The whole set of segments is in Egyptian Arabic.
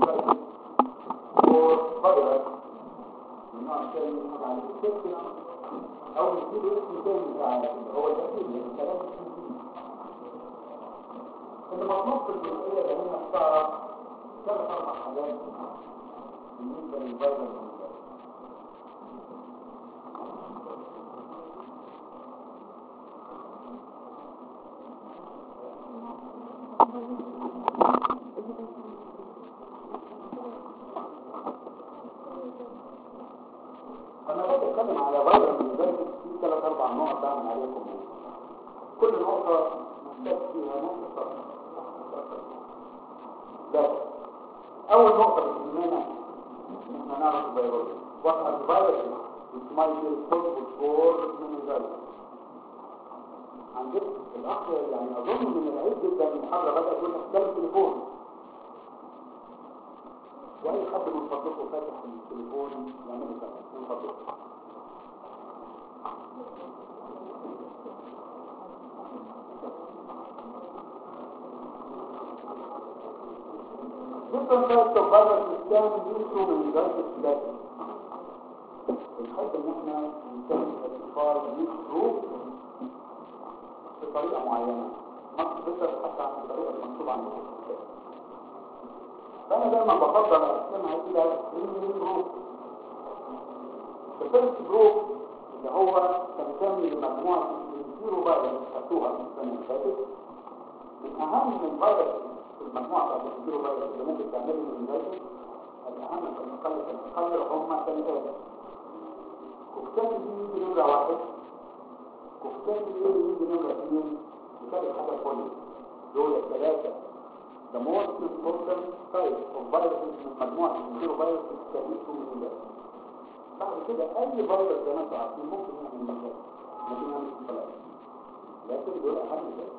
المنزل وفيروس من نوع تاني من حاجة على السكتة أو نديله اسم تاني بتاع هو الأكيد يعني كلام اسم جديد المطلوب في الجزئية اللي هنا تعرف ثلاث أربع حاجات بالنسبة للفيروس المنزل أنا باجي أتكلم على فيروس المنزل في ثلاث أربع نقط بعمل عليكم كل نقطة محتاج فيها نقطة بس أول نقطة بتهمنا إن إحنا نعرف الفيروس what are the viruses which might be responsible for meningitis عندك الأخ يعني أظن من العيب جدا المحاضرة بدأت تقول لك كلام تليفون وأي حد من فضلكم فاتح التليفون يعمل كده من فضلكم Different types of viruses can lead to meningitis that بنحب ان احنا نسمي الاطفال ميك جروب بطريقه معينه مصر بتر حتى عن الطريقه المكتوبه عندكم فانا دايما بفضل اقسمها الى 3 جروب الفيرست جروب اللي هو تنتمي لمجموعه الزيرو فيروس خدتوها في السنه اللي فاتت من اهم الفيروس في المجموعه بتاعت الزيرو فيروس اللي ممكن تعمل لي الانفيروس الاهم في الاقل في الاقل هم ثلاثه كفتان دي يجي نمرة واحد كفتان دي يجي نمرة اثنين وثالث حاجة كله دول الثلاثة the most important type of viruses من مجموعة الزيرو فيروس التاريخ من الولاية بعد كده أي فيروس زي ما انتم عارفين ممكن يعمل مشاكل ممكن يعمل انفلات لكن دول أهم ذلك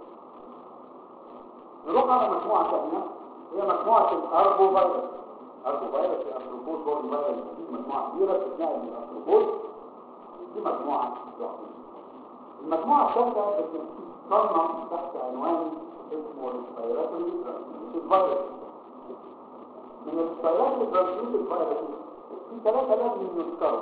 نروح على مجموعة ثانية هي مجموعة الأربو فيروس أربو فيروس الأنثروبوز بورن فيروس دي مجموعة كبيرة تتنقل من الأنثروبوز دي مجموعة لوحدها المجموعة الثالثة بتتصنف تحت عنوان اسمه الريسبيراتوري ترانسميتد فيروس من الريسبيراتوري ترانسميتد فيروس في ثلاثة لازم يذكروا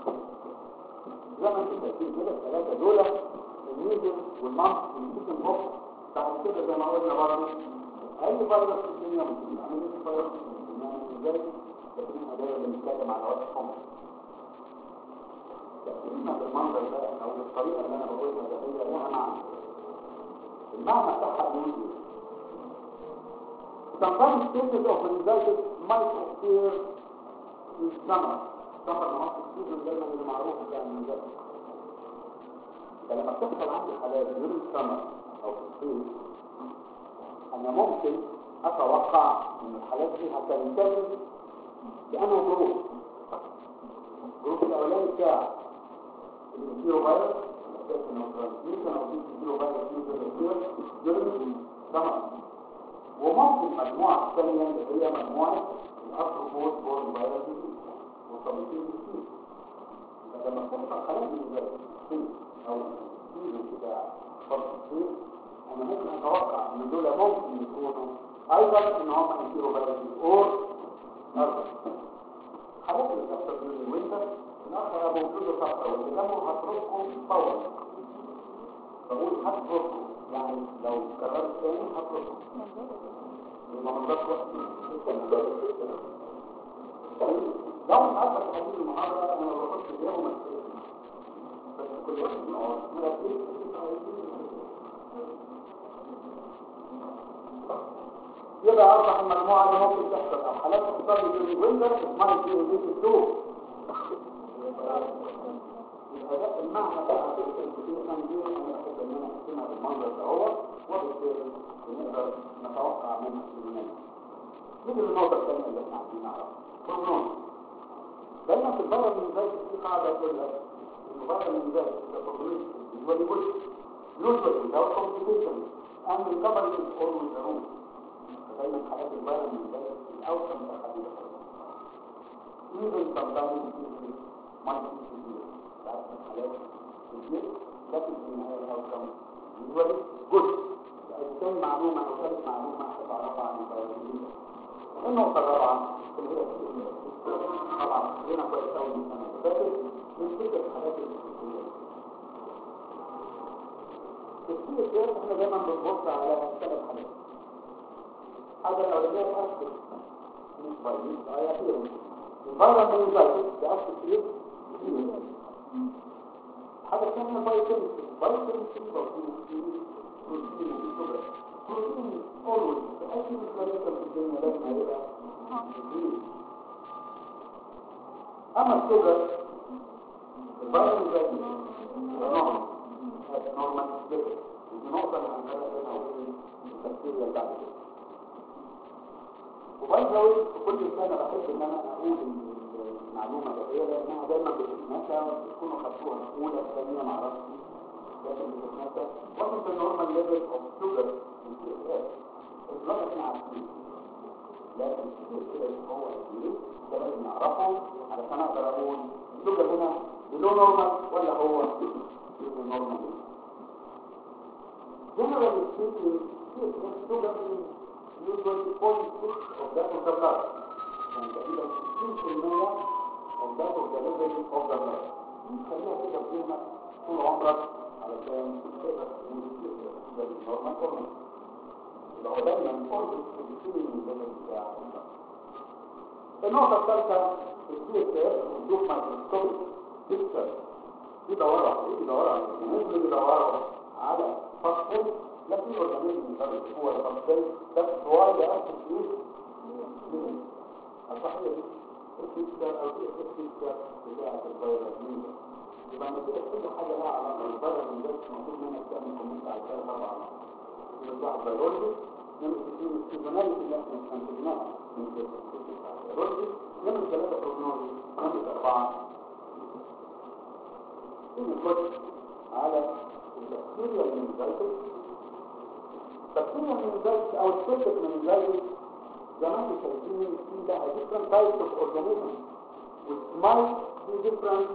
زي ما انتم شايفين كده الثلاثة دول الميزل والمامس والسيكن بوكس بعد كده زي ما قلنا برضه اي فيروس في الدنيا ممكن يعمل ايه فيروس ممكن يعمل ازاي لكن احنا دايما بنتكلم على وجههم تقسيمها بالمنظر ده او بالطريقه اللي انا بقولها ده هي لها معنى المعنى بتاعها بيقول ايه Sometimes cases of meningitis might occur in summer summer نهار السيزون دايما اللي معروف بتاع المنجايتس فلما بتحصل عندي حالات during summer او في الصيف انا ممكن اتوقع ان الحالات دي هتنتهي بانه جروب الجروب الاولاني بتاع الزيرو فيروس اساس انه ترانسميشن او في زيرو فيروس يوجد during summer وممكن مجموعة ثانية اللي هي مجموعة الأفروبوز بورن فيروس وطبيعتين كتير فلما بتحصل حالات من ذلك أو سيزون بتاع فصل الصيف أنا ممكن أتوقع إن دول ممكن يكونوا أيضا إن هم يصيروا فيروس أور أرض حالات اللي بتحصل في الوينتر الأخر أبو وجوده صفرة واللي جنبه هترككم فورا بقول هترككم يعني لو كررت تاني هترككم يبقى مضاك وقت لو مش عارفة تحديد المحاضرة أنا ما بخش فيها وما بس كل واحد بيقعد مركز يبقى أوضح المجموعة اللي ممكن تحصل أو حالات تحصل في الويندر اسمها في ودي في السوق يبقى المعنى بتاع الكتير دي أنا أحب إن أنا أقسمها بالمنظر ده هو وبالتالي نقدر نتوقع منها الإيمان نيجي للنقطة الثانية اللي احنا عايزين نعرفها بروجنوز دايما في البلد من ذلك في قاعدة تقول لك البلد من ذلك البروجنوز usually good usually without complication and recovery is always the rule فدايما حالات البلد من ذلك الأوسم تحديدا even sometimes it might be severe بعض الحالات كتير لكن في النهاية الأوسم usually good الثاني معلومة أو ثالث معلومة أحب أعرفها عن البيولوجية النقطة الرابعة اللي هي طبعا هنا كويس قوي من السنة اللي فاتت نفتكر الحاجات الأساسية السي اس اس احنا دايما بنبص على ثلاث حاجات حاجة الأولانية الأكل مش فايروس هي أخيرا الفيروس منزايتس ده أكل كتير حاجة ثانية فايتامين فايتامين سي بروتين بروتين شوجر بروتين اولويز اي مكونات في الدنيا لازم يبقى بروتين اما الشوجر الفيروس ده نورمال نورمال ليفل ودي نقطة اللي هنتكلم عنها وهي البكتيريا بتاعت وبرضه في كل سنة بحب ان انا اقول المعلومة دقيقة لانها دايما بتتنسى وتكونوا خدتوها في اولى ثانية معرفش لكن بتتنسى وصلت النورمال ليفل اوف شوجر في السي اس اس البلاد احنا عارفين لكن السي اس اس هو ايه ده لازم نعرفه علشان اقدر اقول الشوجر هنا بلو نورمال ولا هو بلو نورمال Generally speaking, sugar is usually 0.6 of that of the blood. And تقريبا 60% of that of the level of the blood. خليها كده في ذهنك طول عمرك علشان تقدر تقول ده النورمال هرمون. يبقى هو دايما قرب السيستم من الليفل بتاع البلد. النقطة الثالثة السي اس اس بتشوف مايكروسكوبيك بيكتشر بيدوروا على ايه؟ بيدوروا على الاورجانيزم بيدوروا على فصل لا في اورجانيزم يقدر هو الفصل بس هو اللي اصل فيه من الصحيح دي الفيكتشر او في الفيكتشر بتاعت الفيروس دي يبقى ما كده كل حاجه لها علاقه بالفيروس دي بس المفروض منك تعمل كومنت على الفيروس طبعا بتاع الفيروس نمرة اثنين السيزوناليتي اللي احنا استنتجناها من الفيروس نمرة ثلاثة بروجنوزي نمرة أربعة نخش على البكتيريا المنزلتس بكتيريا المنزلتس او السيبتك منزلتس زي ما انتم شايفين في لها different types of organisms which might be different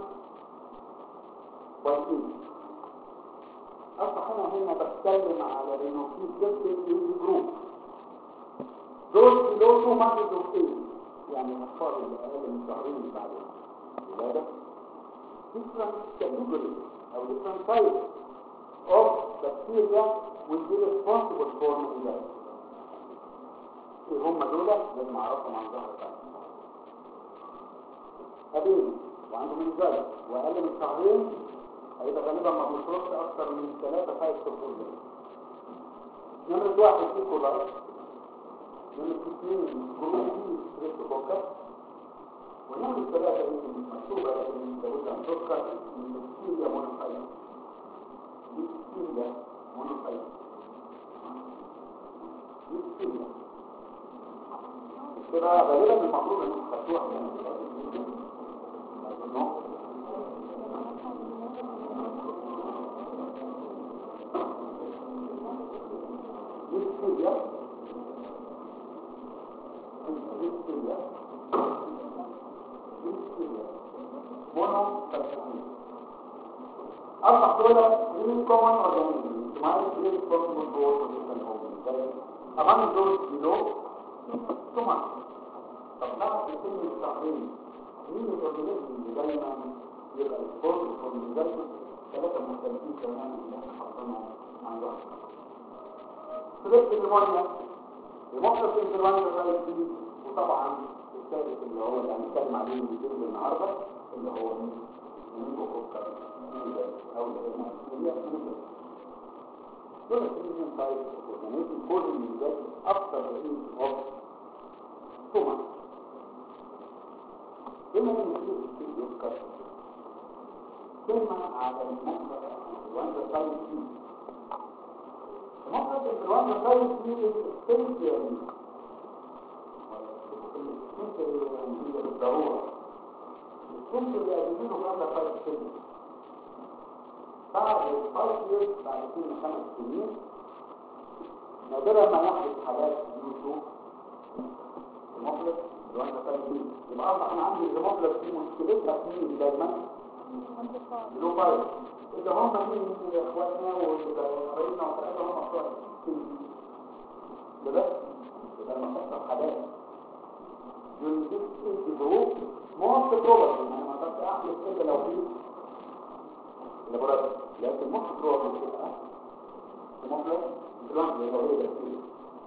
by age اصبح انا هنا بتكلم على انه في سيبتك ايج جروب دول below two months of age يعني الاطفال اللي اقل من شهرين بعد الولاده different categories or different types of bacteria will be responsible for meningitis. ايه هم دول لازم اعرفهم عن ظهر القلب. أبين وعنده منزل وأقل من شهرين هيبقى غالبا ما بيشربش أكثر من ثلاثة فايف شهور نمرة واحد في كولاي نمرة اثنين جروبي ستريبتوكوكس ونمرة ثلاثة دي مش مكتوبة لكن لابد أن تذكر من البكتيريا مونوفايت بكتيريا مونوفايت بكتيريا كده غالبا المفروض ان انتوا خدتوها من بكتيريا بكتيريا monocytosis. أصبح دول really common organisms. Might be responsible for different organisms. Among those below, two months. طب بعد سن الشهرين مين الأورجانيزم اللي دايما يبقى responsible for المنزل ثلاثة مختلفين كمان اللي احنا حاطينهم عن بعض. سلسلة النمونيا المخرج الانفلونزا فيروس وطبعا الثالث اللي هو اللي هنتكلم عليه الفيديو النهارده اللي هو الميكروكوكر او اللي هي دول الكلينيكال تايب اورجانيزم كل من ذات اكثر رئيس اوف توما بما ان في يذكر كلمة على المخرج الانفلونزا تايب سي المخرج الانفلونزا تايب سي essentially هي بالضرورة السنس اللي قابلينه بعد فايت سنين بعد الفايت ييرز بعد كل خمس سنين نادرا ما يحدث حالات يوسف المفلس اللي هو فايت سنين يبقى اصلا انا عندي المفلس دي مشكلتها في مين دايما لو فايت اذا هم مين اخواتنا وقرايبنا وكذا هم اخوات ده بس يبقى لما تحصل حالات this is group most probably يعني ما اقدرش احلف الا لو في لابوراتوري لكن most probably تبقى مطلق بلانك لو هي تكتير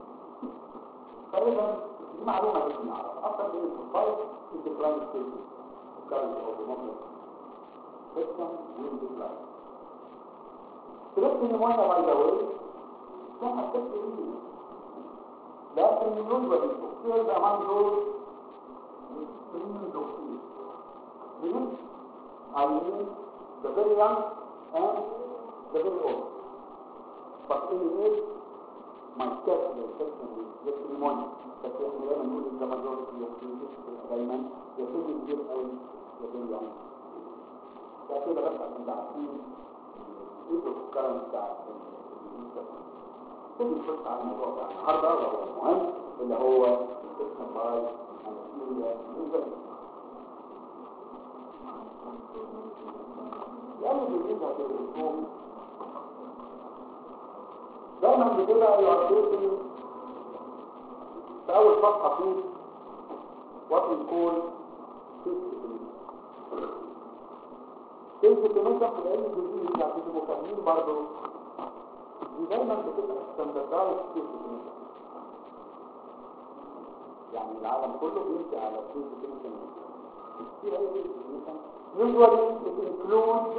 فاذا دي معلومه لازم نعرف اصلا دي الفايل الديكلاين ستيشن كارنت اوف مطلق سيستم والديكلاين تركت النمويه باي ذا واي كان افكت ليه لكن يوجد التفكير among those extreme doctors means I mean the very young and the very old but in age my careful assessment is just pneumonia بس احنا دايما نقول the majority of cases دايما يكون كبير قوي يا very young ده كده بس عشان تعرفين ايه الكلام بتاع كل نخش على الموضوع بتاع النهارده وهو المهم اللي هو الاسم باي يعني بالنسبه للرسوم دايما بتبقى يعطيكم في اول صفحه فيه what we call كلمة مثلا في العلم الجديد يعني تبقوا فاهمين برضه دي دايما بتبقى ستاندردايز كلمة يعني العالم كله بيمشي على كلمة كلمة كتير أي كلمة usually it includes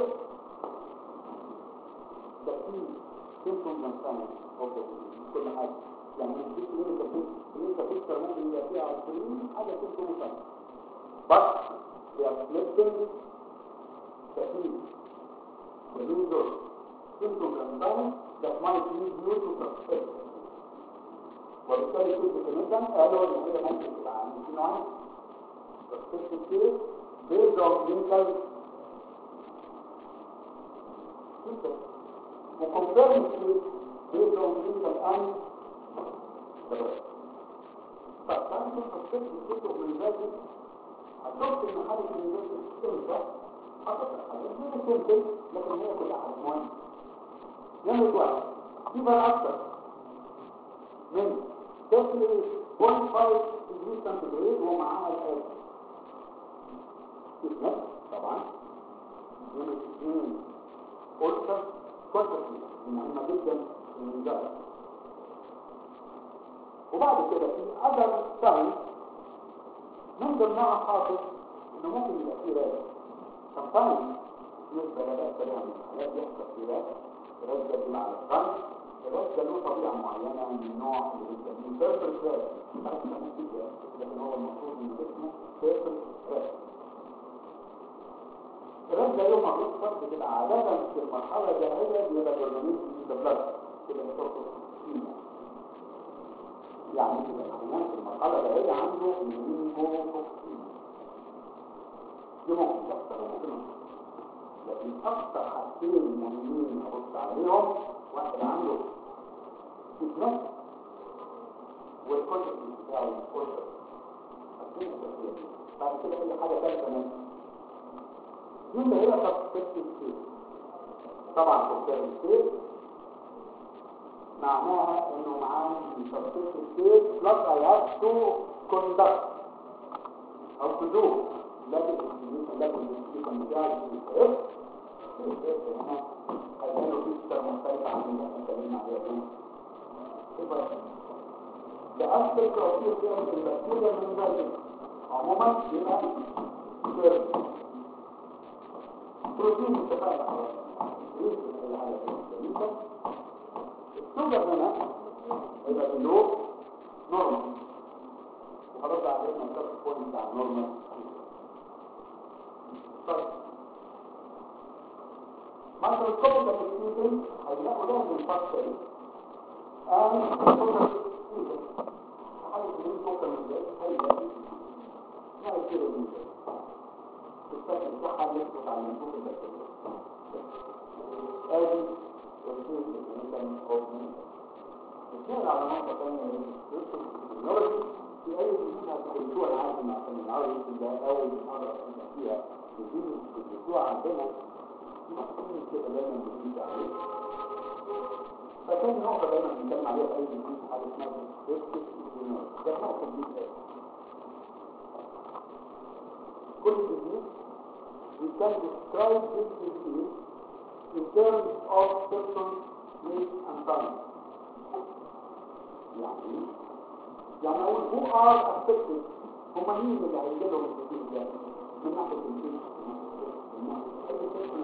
the key symptoms and signs of the كل حاجة يعني دي كلينيكا كلينيكا بيكتر ممكن يبقى فيها 20 حاجة symptoms and signs but they are selecting the key the user symptoms and signs that might lead you to suspect وبالتالي كل كلمة قالوا ان هي ممكن تبقى عند في نوعين suspected case based on clinical symptoms وcompare case based on clinical and طب تعالى نشوف suspected case of meningitis هتشوف ان حالة meningitis امتى هتطلع حاجة هي سيمبل لكن هي كلها حاجات مهمة نمرة واحد في بقى أكتر من تسلي 0.5 degree centigrade ومعاها الآن اسمه طبعا نمرة اثنين ألسر كونترسي مهمة جدا في المنجرة وبعد كده في أدر ساين من ضمنها خاطر إنه ممكن يبقى فيه راجع sometimes نسبة لا بأس بها من الحالات يحصل فيه راجع الراجع دي على الفرد الراجع له طبيعة معينة من نوع اللي بنسميه بيربل راجع عارف ما نتيجة لكن هو المفروض من اسمه بيربل راجع الراجع له مغلوط بتبقى عادة في المرحلة الجاهلية بيبقى الأورجانيزم في البلد كده بتوصل فينا يعني كده الحيوان في المرحلة الجاهلية عنده مينينجوتوكسين دي ممكن تحصل وممكن لكن أكثر حاجتين مهمين أبص عليهم واحد عنده فتنة والكونتكت بتاعه الكونتكت حاجتين أساسية بعد كده أي حاجة ثالثة منها دي اللي هي تفصيل السير طبعا تفصيل السير معناها انه معاه تفصيل السير بلس I have to conduct او to do لكن لكن يكون بتاعي في السير هنا هيكونوا في ستار مختلفة عن اللي احنا اتكلمنا عليها دي يبقى ده aspect of your care in bacteria meningitis عموما يبقى سير بروتين متفاعل على السوبر هنا يبقى اللو نورمال وخلاص عرفنا الكارت بوينت بتاع النورمال طيب مايكروسكوبيك ابلكيشن هيلاقوا ده من فاكتوري and فوكس حاجه من فوكس ازاي هيلاقي ما يصير ازاي الشكل بتاعها اللي انتوا اتعلمتوه في البكتيريا ادي الكيس مثلا او نتنقل على نقطة ثانية يدخل في التكنولوجي في أي جديد هتدرسوها أنا عارف إن عشان العرض يمكن ده أول محاضرة كنا فيها جديد بتدرسوها عندنا في مفهوم كده دايما جديد عليه فكان نقطة دايما بنتكلم عليها في أي جديد حاجة اسمها ديسكس ده نقطة جديدة كل disease we can describe this disease in terms of symptoms, place and time يعني يعني اقول who are affected هم مين اللي هيجي لهم الديزيز ده من ناحيه الجنس من ناحيه اي سيستم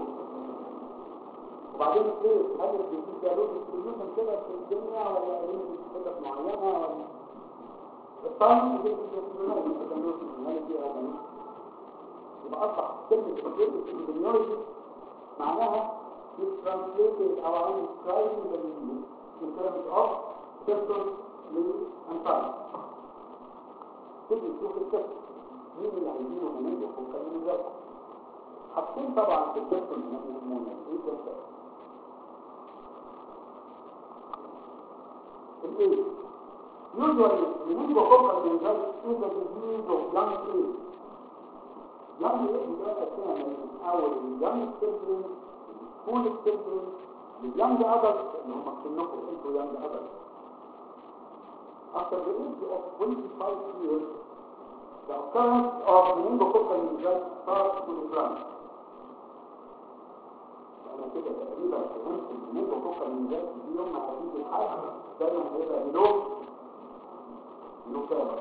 وبعدين ايه هل الديزيز ده له ديستريبيوشن كده في الدنيا ولا ليه حتت معينه ولا الطعم دي دي او مين يبقى اصبح كلمه الديزيز معناها is translated or I describe the disease in terms of symptoms, place and time. تيجي تشوف الكتب مين اللي عايزينه منين وكان من ذلك حاطين طبعا في الكتب من المونة ايه ده الكتب الايه usually meningococcal meningitis is a disease of young age young age ده كده من اول young children school children young adults اللي هم سنكم انتوا young adults after the age of 25 years, the occurrence of meningococcal meningitis starts to decline. أنا كده تقريبا فهمت المنingococcal meningitis دي يوم ما هتيجي الحاجة دايما هيبقى بلو بلو كامل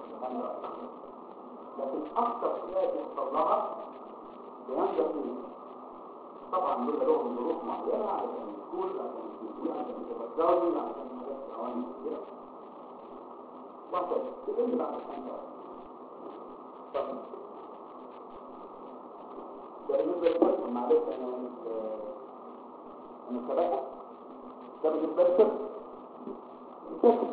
لكن أكثر حاجة يحصل لها بينجح فيه طبعا دول لهم ظروف معينة عشان يكون عشان يكون عشان يتبدلوا عشان حاجات عوامل كتيرة وهكذا تقل بعد الخمسة طب ده بالنسبة للفرق معلش أنا أنا سبقت ده بالنسبة للفرق الفرق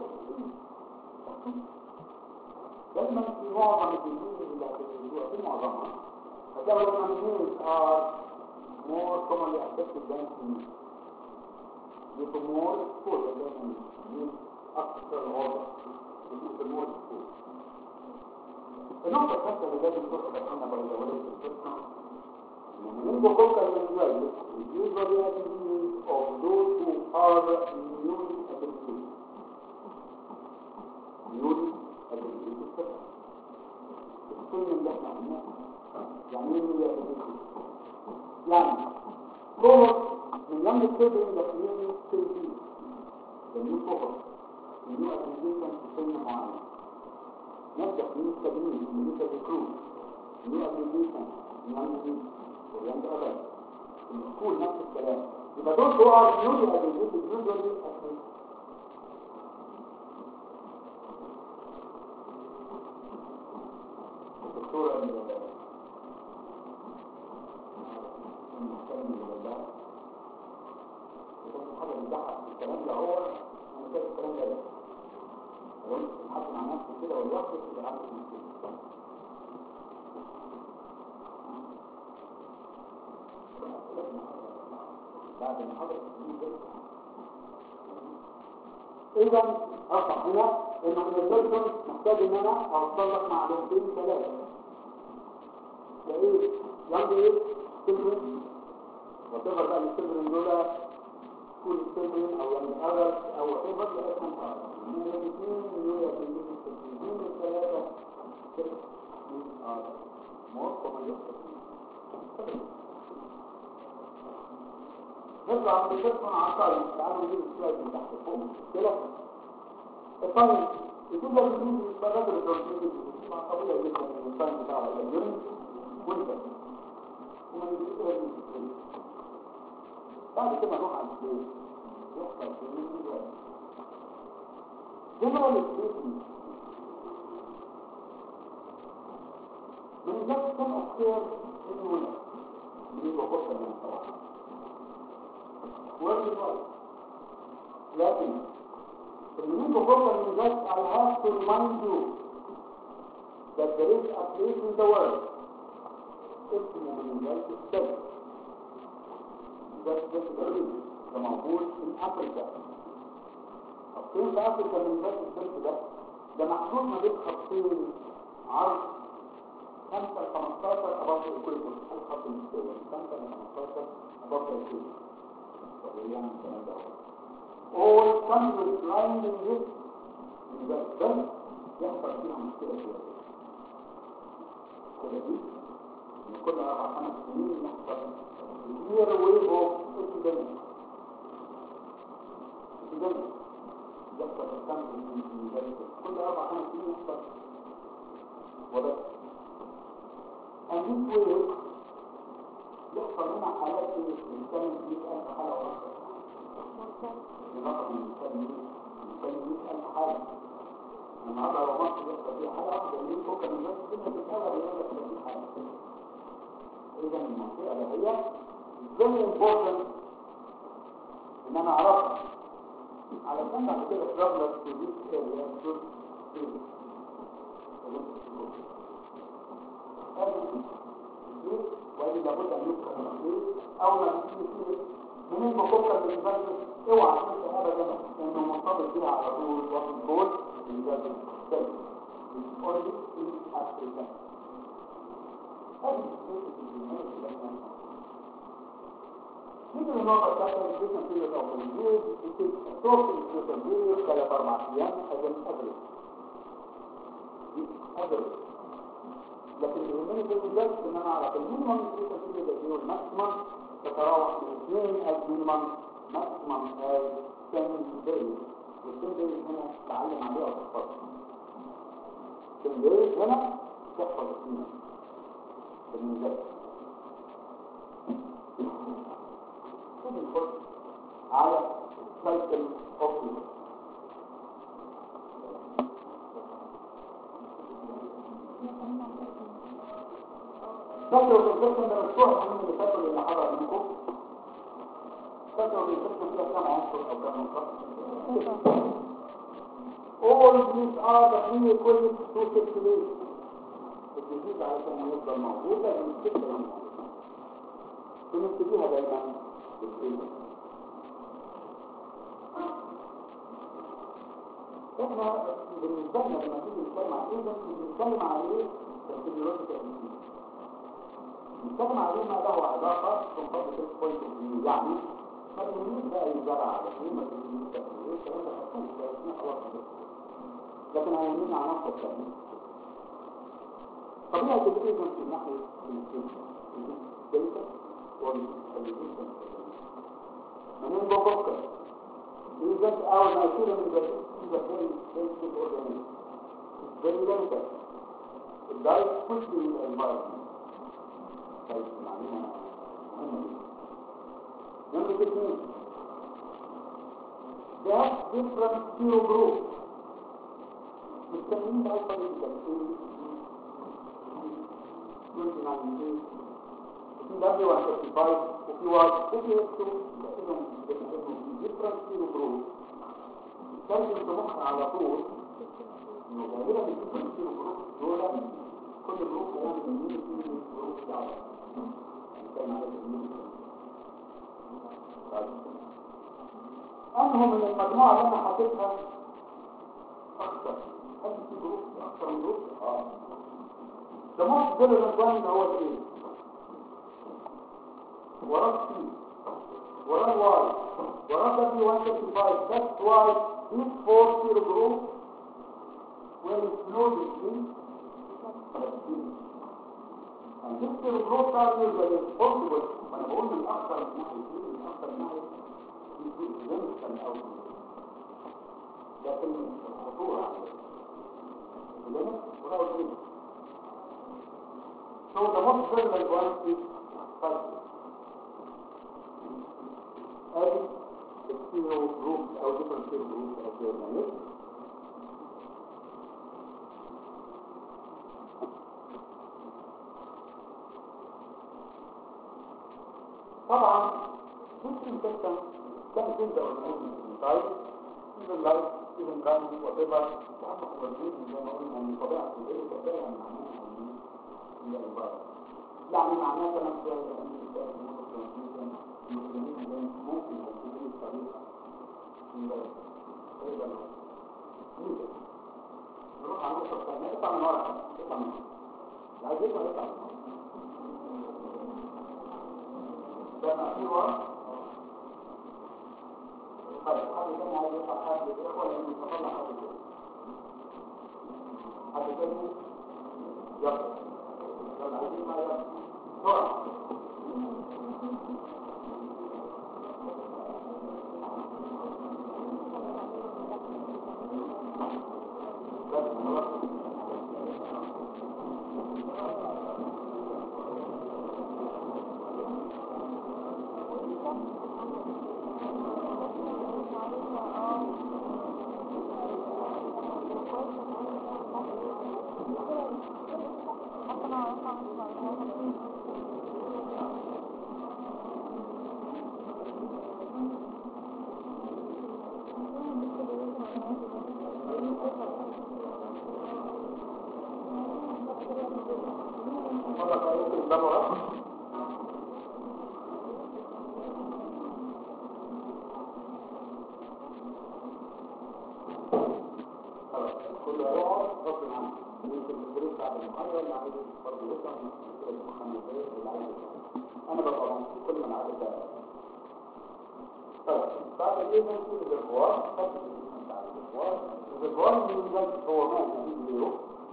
دايما في معظم الديزيز اللي هتدرسوها في معظمها هتلاقوا ان النيوز ار more commonly affected than females. يبقى more exposed than females أكثر عرضة يبقى more exposed. النقطة الثالثة اللي لازم تذكر عنها باي ذا واي في القصة meningococcal meningitis is usually a disease of those who are newly affected. newly affected. السن اللي احنا قلناه يعني ايه newly affected؟ يعني كوهر من يوم الكبر داخلين سيلفي النيو كوهر النيو ابليكيشن في سن معين نبدا من التجميل من الريكروت النيو ابليكيشن من عند دي وياند ابل السكول نفس الكلام يبقى دول هو ار نيو ابليكيشن يوجوالي الدكتوره الكلام ده هو انا كده الكلام ده لو انت حد مع نفسه كده ولوحدك يبقى عارف مشكله بعد المحاضره اذا اصبح هنا انه من الليسون محتاج ان انا اوصل لك معلومتين ثلاثه لايه يانج ايه سيلفرين وتظهر بقى السيلفرين دول كل سيلفرين او يعني اغل او ايفر لاسهم اغل من الاثنين يوجد في الاثنين الثلاثه من اغل موقف من نطلع من الشرطة عطاري تعالوا نجيب السلايد من تحت فوق كده الطالب يجيب لك الجنود يستغل التوصيل مع طبيعي جدا الانسان بتاع الجنود وانت وما يجيب لك الجنود بعد كده نروح على البيت يحصل في الجنود جنرال سبيكينج من ذلك كان اختيار الولد من وقفة من الصراحة وارد الوقت لكن المنين بقوة من ذلك I have to remind you that there is a place in the world اسمه من ذلك السبب ذلك السبب ده موجود في أفريقيا خطين في أفريقيا من ذلك السبب ده ده محدود ما بين خطين عرض 5 ل 15 أباط الكويتر الخط المستوى 5 ل 15 أباط الكويتر طبيعيا الكلام ده all countries lying in this in that belt يحصل فيها مشكلة شوية كده دي من كل اربع خمس سنين يحصل كبير ويف اوف epidemic epidemic يحصل الكم من ذلك كل اربع خمس سنين يحصل وبس and this wave يحصل منها حالات في الانسان 100000 حاله ونص بنقص من الانسان 100000 حاله النهارده لو مصر يحصل فيها حاله واحده من فوق من الناس الدنيا تتغير يقول لك في حاله اذا المنطقه اللي هي very important ان انا اعرفها علشان بعد كده travelers to this area should see وادي لابد ان يبقى المسؤول اول ما تيجي فيه من المفكر بالنسبه اوعى تنسى ابدا انه مرتبط بيها على طول وقت الجول اللي السيل only in Africa هذه نيجي للنقطة الثالثة الانفيشن بيريود اوف الجيز بتيجي الصوت الانفيشن بيريود ثلاث اربع ايام هذا الافريج افريج لكن اللي يهمني في الجد ان انا اعرف المينيمم انفيشن بيريود قد ايه والماكسيمم تتراوح من 2 از مينيمم ماكسيمم از 10 دايز وال 10 دايز هنا تعلم عليها وتحفظها 10 دايز هنا تحفظ فيها بالنسبة نخش على سايكل اوف فاكروا الانفكشن ده مفتوح من اللي فاكروا اللي حضر منكم فاكروا الانفكشن فيها كم عنصر او كم عنصر all these are the prerequisites to circulate الجديد علشان يفضل موجودة بنستخدم الموجودة بنبتديها دايما بالكلمة احنا بالنسبة لنا لما تيجي نتكلم عن ايه بنتكلم عليه كفيزيولوجيكال نتكلم عليه ما له علاقة بمفضل بوينت اوف فيو يعني ما تهمنيش بقى يزرع على ايه ما تهمنيش بقى ايه الكلام ده خطوط ده خلاص لكن هيهمني على نفس التأمين طبيعة البيزنس من ناحية الدلتا والبيزنس منين بفكر يوجد أول ما يصير من ذلك إذا كان بيزنس أورجانيزم very limited it dies quickly in the environment طيب معلومة مهمة جدا نمرة اثنين they have different zero groups مستنيين بقى جدا وفي دبليو 135 وفي واي وفي اكسو لانهم بيتكلموا في ديفرنت كيلو جروب ترجم في مخ على طول انه غالبا الديفرنت كيلو جروب دول كل جروب هيعمل مين كيلو جروب بتاعه هنتكلم على انهم من المجموعه اللي انا حاططها اكثر هل في جروب اكثر من جروب اه ده most relevant one هو الايه وراه سي وراه واي وراه دبليو 135 that's why these four zero groups were included in and these zero groups are usually possible وانا بقول من اكثر من ناحيه من اكثر من ناحيه يمكن او لكن الخطوره عليه ولا اقول So the most relevant one is cycle. Every zero groups or different zero groups of the organism. طبعا this infection can change the organism inside, even life, even kind, whatever. تعرف organism زي ما قلنا من طبيعة الغير طبيعة معناها هي العبارة يعني معناه تنفس المسلمين ممكن يكون الطريقة نروح على النقطة الثانية نطلع من ورا نطلع من ورا عايز يطلع يطلع من ورا ده في ورا طيب حد تاني عايز يطلع حد الإخوة لأنه تطلع حد تاني حد تاني يلا يلا عايزين ما يلا بسرعة بس خلاص مرة كويس الباب ورا خلاص كله يقعد غصب عنه يمكن الدروس بعد المحاضرة اللي عايز برضه يطلع من الدكتور محمد زايد اللي عايز يطلع. انا ببقى مبسوط كل ما انا عارف ده طيب بعد الايفنت في الريزرفوار خدت الاسم بتاع الريزرفوار الريزرفوار من ده هو ماء جديد زيرو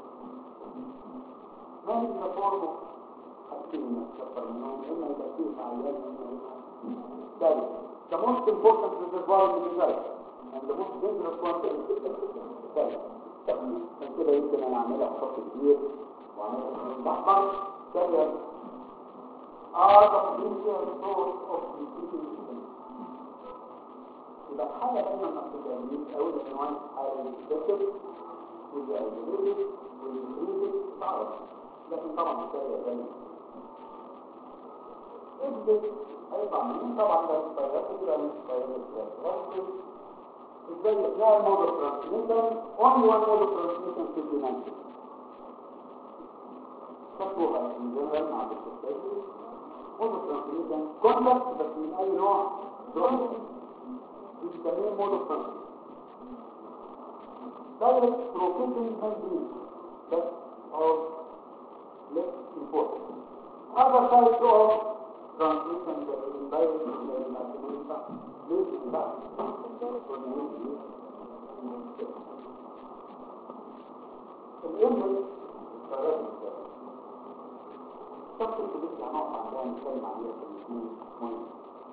ما هي الفورم حاجتين اكثر منهم اما يبقى فيه فعاليات اما يبقى ثالث the most important reservoir in the life and the most dangerous one is الثالث عشان كده يمكن انا اعملها خط كبير واعملها محضر ثالث are the potential source of repeating events يبقى الحالة دايما ما بتتعملش أول عنوان حالة الكتب واللي أجريت والمفروض تعرف لكن طبعا الشيء دايما ابدأ هيطلع منين طبعا ده الفيروس كده مش فيروس ازاي يقنع المود اوف ترانسميشن only one mode of transmission should be mentioned خطوها in general مع الدكتور مود اوف ترانسميشن كومبلكس بس من اي نوع دروس بنسميه مود اوف ترانسميشن direct processing handling but of less importance other types of transmission that is indirect in the mathematics ليش لا الإنجل الثلاثة شخص الكبير هنقف عندها نتكلم عليها في الاثنين مهم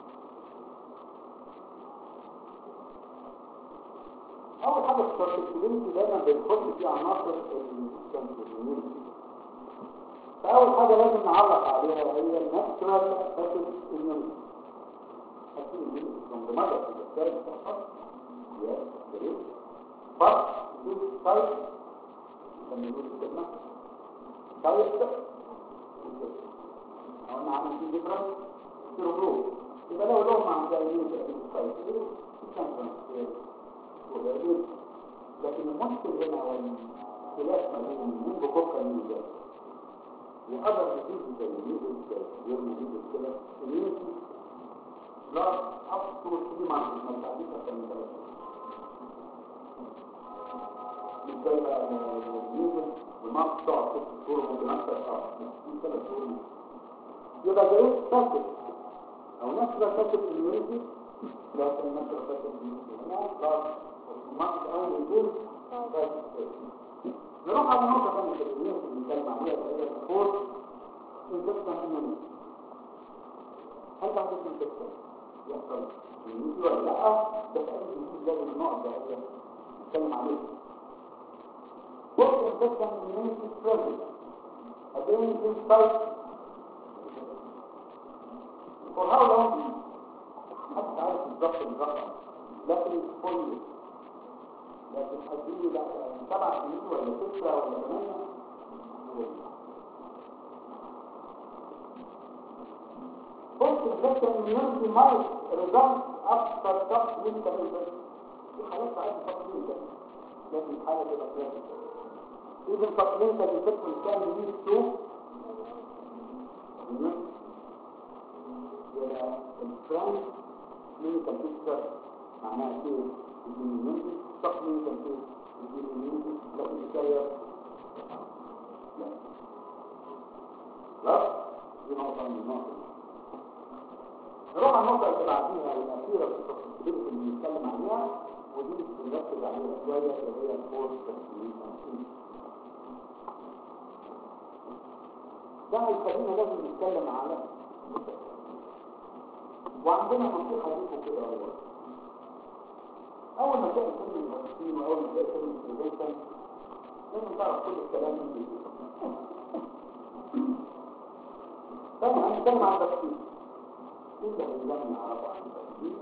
أول حاجة في السيرتيفيكيشن دايما بنحط فيه عناصر الكونتينيوتي فأول حاجة لازم نعرف عليها هي الناتشورال اسيد immunity أكيد immunity from the mother to the child فقط yes there is but this type لما نقول الكلمة type قلنا عامل فيه different سيروبروب يبقى لو لهم عن زي immunity type ايه كان ترانسفير وبعدين لكن المشكل هنا هو الاختلاف ما بين المنجوكوكا الميزان وأدر جديد زي الميزان زي الميزان كده الميزان لا أبطل في معنى ما تعديش أكثر من ثلاثة مش زي بقى الميزان والمارك بتاع ست شهور ممكن أكثر أه في ثلاث شهور يبقى ده ساكت أو نفس ده ساكت الميزان لكن نفس ده ساكت الميزان هنا خلاص المارك الأول يقول نروح على نقطة ثانية في الدنيا اللي بنتكلم عليها وهي الفور انفكشن اميونيتي هل بعد الانفكشن يحصل اميونيتي ولا لا؟ بس اكيد مش لازم النقط ده هي بنتكلم عليها فور انفكشن اميونيتي بريزنت again this type for how long محدش عارف بالظبط الرقم لكن كل لكن هتجيلي لا سبع سنين ولا ستة ولا ثمانية قلت الفكرة ان يمضي مايك ريزلت اكثر شخص من كمان في حالات ساعات تقليل لكن الحالة تبقى كده إذا تقليل ده الفكرة كان يجيب سوء يبقى الفرانك من كمبيوتر معناها ايه؟ يجي تقنية تنفيذ يجيب اليمين لكن الشاية لا لا دي نقطة من النقطة نروح على النقطة اللي بعديها الأخيرة في التفصيلات اللي بنتكلم عليها ودي بنركز عليها شوية اللي هي الفورس تفصيلية ده هيخلينا لازم نتكلم على وعندنا نصيحة ليكم كده هو أول ما تلاقي كلمة الفاكسين وأول ما تلاقي كلمة البريفنشن لازم تعرف كل الكلام اللي طيب هنتكلم عن الفاكسين ايه اللي هيلزمنا نعرفه عن الفاكسين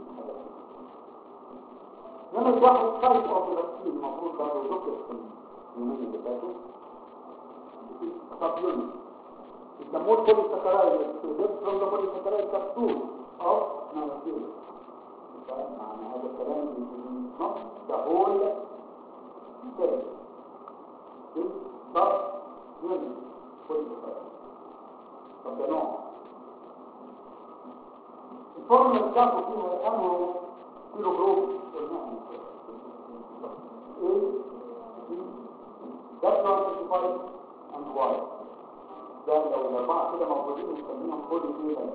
نمرة واحد فرق اوف الفاكسين المفروض برضه ذكر في اليومين اللي فاتوا سبلمنت يسموه البوليساكرايد extruded from the polysaccharide capsule of molecule معنى هذا الكلام نص the whole cell this sub unit polysaccharide طب ده نوع الفورم اللي بتاخده فيها انه كيلو جروب قلناها ايه ده classified and why ده لو الأربعة كده موجودين نسميهم كل ليلة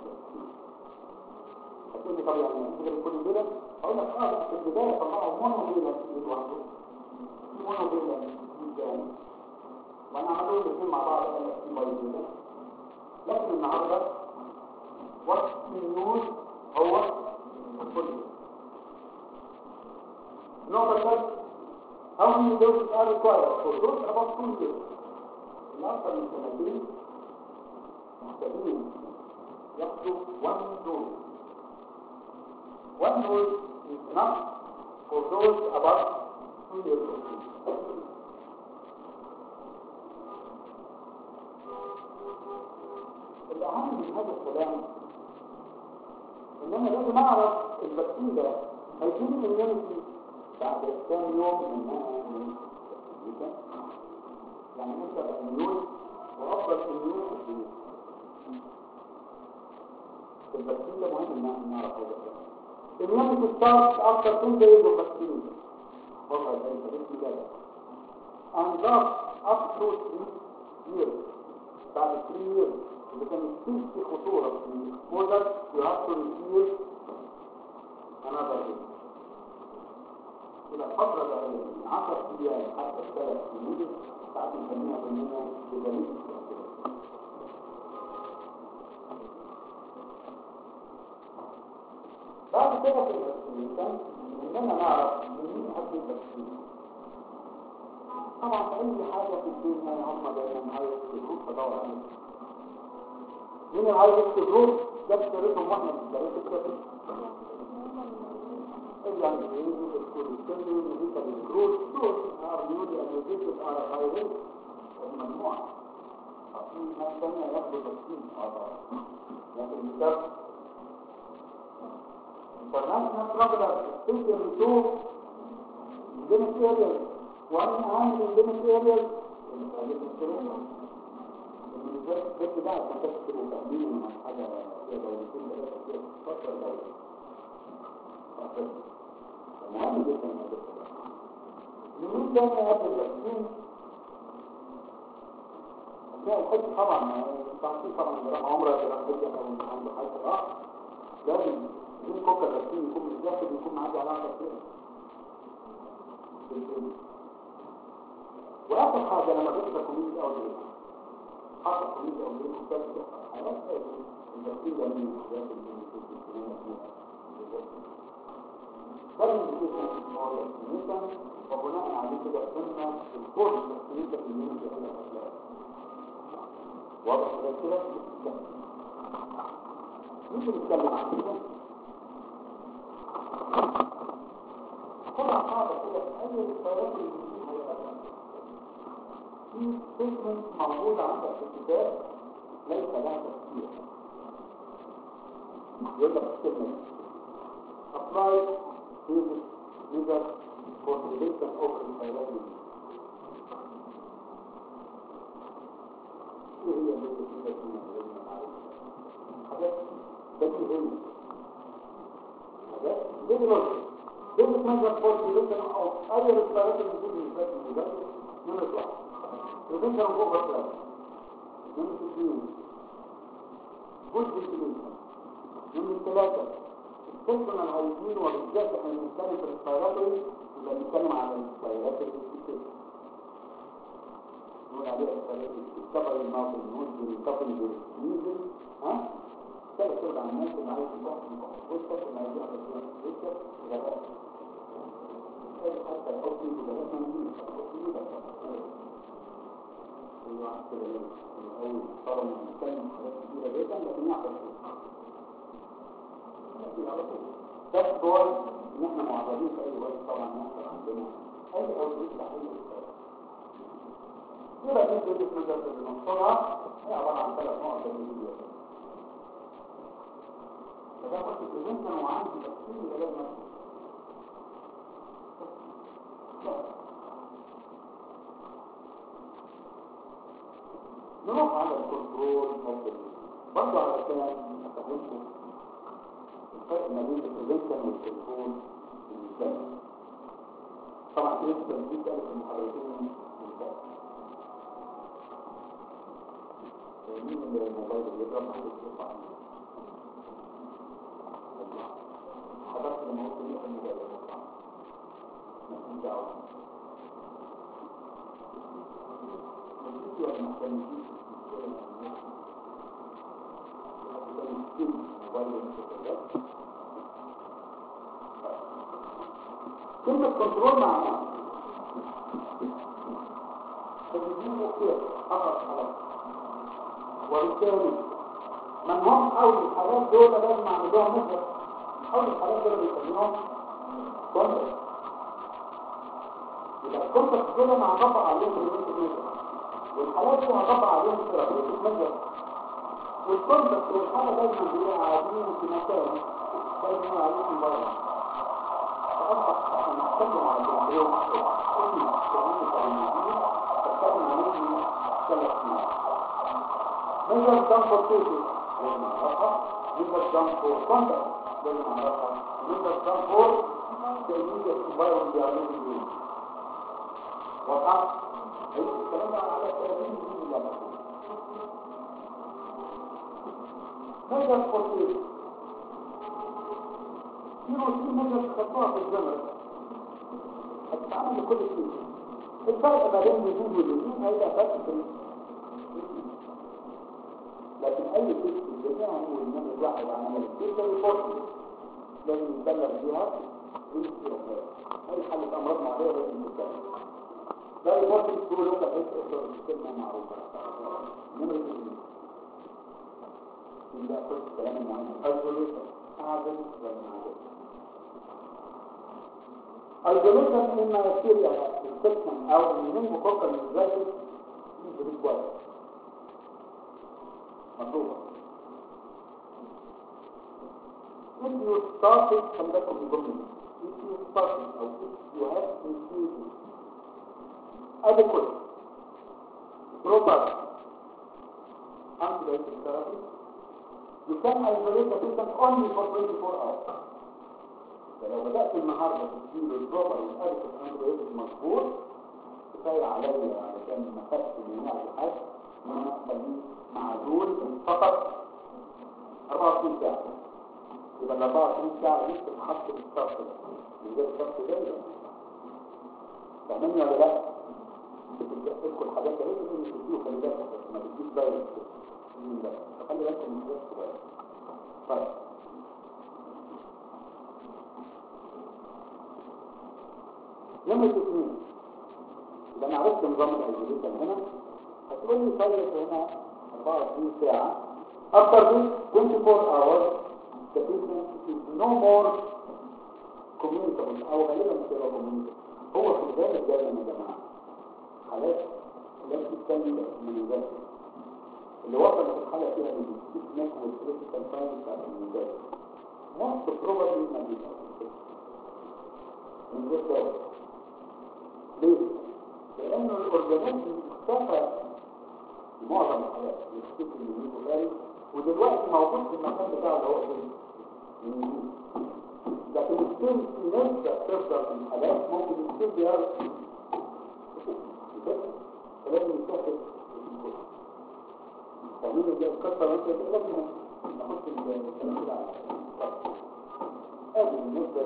هتقول لي طب يعني كده كل ليلة أقول لك اه في البداية طلعوا مونو ليلة لوحده في مونو ليلة في تاني وأنا عملوا الاثنين مع بعض قال لك في باي ليلة لكن النهارده وقت النيوز هو كل النقطة الثالثة How many doses are required for those about two years? الأكثر من سنتين محتاجين ياخدوا one dose. One dose is enough for those about two years of age. الأهم من هذا الكلام إن أنا لازم أعرف الفاكسين ده هيجيني immunity بعد كام يوم من من يعني انت الاميون وافضل اميون في الفاكسين ده مهم ان نعرف هذا الكلام الاميون بتستارت اكتر من دقيقه الفاكسين والله ده انت اسمي ده and thus up to 3 years بعد 3 years إذا كان في خطورة في exposure you have to receive another dose إلى الفترة ده من 10 أيام حتى ثلاث سنين ساعات نسميها بالمية بدليل بعد كده في الفاكسينيشن إننا نعرف مين حد الفاكسين طبعا في أي حاجة في الدنيا هم دايما هاي جروب بدور عليه مين الهاي جروب ده اشتريتهم واحنا اشتريت كده يعني يجب الكل السلمي يجب الجروس دول أرميولي أنوزيتد على غيره ممنوع في ناس تانية ياخدوا تسليم لكن المثال international travelers especially to endemic areas one hand endemic areas الجزء ده عشان تكتبوا تأمين مع حاجة فيها دولتين ثلاثة فيها فترة دولة مهم جدا هذا الكلام لمين تاني هذا التأثير هتلاقي الحج طبعا ما ينفعش طبعا اللي راح عمره اللي راح حج او اللي عنده حاجه راح لازم مين كوكا تأثير يكون متأكد يكون معاه علاقه كده واخر حاجه لما جبت كوميدي او ليه حصل كوميدي او ليه كنت بتحصل حالات التأثير ده من الحاجات اللي بنشوف فيها فالمديكيشن وبناء عليه كده قلنا الكورس التكنيكي في اليوم في الأخلاق واضح كده كده ممكن نتكلم عن كده طبعا صعبة كده أي الخيارات اللي بنجيبها في ستيتمنت موجودة عندك في الكتاب ليس لها تفسير يقول لك ستيتمنت apply physics measure for prediction of environment. ايه هي اللي بتفيدك من حاجات بديهية حاجات ديفلوبمنت Basic measure for prevention of اي respiratory disease infection ده نمرة واحد prevention of overflow نمرة اثنين good ventilation نمرة ثلاثة السيستم الهايجين وبالذات احنا بنتكلم في الريسبيراتوري يبقى بنتكلم على الريسبيراتوري سيستم نقول عليها السفر الماضي النود بالكفن بالميزل ها ثلاث ارباع الناس اللي عايز يروح وسط اللي عايز يروح وسط جبهات حتى الحكم جبهات موجودة الحكم ده هو واحد كده الاول صار بيتكلم حاجات كتيرة جدا لكن يعرف ده الصور ان احنا معرضين في اي وقت طبعا يحصل عندنا اي اوجه تحليل يبقى دي الجزء المجرد اللي نصرها هي عبارة عن ثلاث نقط تدريجية فده قلت البريفنشن وعندي تفصيل العلاج نفسه نروح على الكنترول برضه علشان افهمكم الفرق ما بين البريفنشن والكنترول بالنسبه طبعا كده دي كانت المحركين بالذات مين اللي الموبايل اللي يضرب على الصفحة حضرت لما قلت لي ان ده مفيش دعوة مفيش ولا محتاجين كلمة كنترول معناها تجديد مختلف فقط خلاص وبالتالي من هم حول الحالات دول لازم اعمل لهم مثل حول الحالات دول بيسميهم كونتر يبقى الكونتر دول انا هطبق عليهم في المثل والحالات دي هطبق عليهم في المثل والكونتر والحالة دايما بيبقوا قاعدين في مكان دايما عليهم بره فأصبح احنا نتكلم على الكنترول كل كمان التعليميين تتكلم عليهم ثلاث سنين نقدر دم فور تيتي لازم نعرفها نقدر دم فور كونتاكت لازم نعرفها نقدر دم فور تأميد الفيروس بيعملوا ايه واضحة؟ أي الكلام ده على 30 دقيقة ولا نقدر فور تيتي في روتين نقدر تحطوها في الزمن هتتعامل لكل شيء الفرق ما بين الوجود والوجود هيبقى فرق في لكن اي شيء في الدنيا هنقول ان الواحد عمل كده ريبورت لازم يبلغ بيها بالاستراتيجيه اي حاله امراض معديه لازم تتكلم ده ريبورت تقول لك بس اكتر كلمه معروفه نمره اثنين ده كل كلام معين ايزوليشن اعزل ولا معزل ايزوليشن مما يصير يعني السكشن او من مفكر من الذاكر يجري كويس مطلوبة if you started خلي بالكم من الجملة if you started أو if you have initiated adequate proper antibiotic therapy you can isolate the patient only for 24 hours فلو بدأت النهاردة تديله البروبر والأدكت antibiotic مظبوط كفاية عليا علشان ما خدش من نوع الحاج ان انا اخليه معزول فقط 24 ساعة يبقى ال 24 ساعة دي بتتحط في الشرط من غير الشرط ده فاهمني ولا لا؟ تدخل حاجات كده لازم تديه خلي بالك ما تديش بايرس كده فخلي بالك من الحاجات كده طيب نمرة اثنين إذا أنا عرفت نظام الأيزوليشن هنا هتقول لي طيب هنا 24 ساعة after this 24 hours the patient is no more communicable أو غالبا مش هيبقى communicable هو في الغالب دايما يا جماعة حالات لا تستني من الذات اللي وصلت الحالة فيها للستيك نيك والكريتيكال ساين بتاعت المنزل most probably ما بيبقى من غير دواء ليه؟ لأنه الأورجانيزم اختفى في معظم الحالات يختفي من يمينه غالي ودلوقتي موجود في المكان بتاعه اللي هو فين؟ من يمين لكن السن في نسبة تفضل في الحالات ممكن السن بيعرف فلازم يتاخد فاهمين دي القصة وانت لازم نحط الكلام ده ادي بالنسبة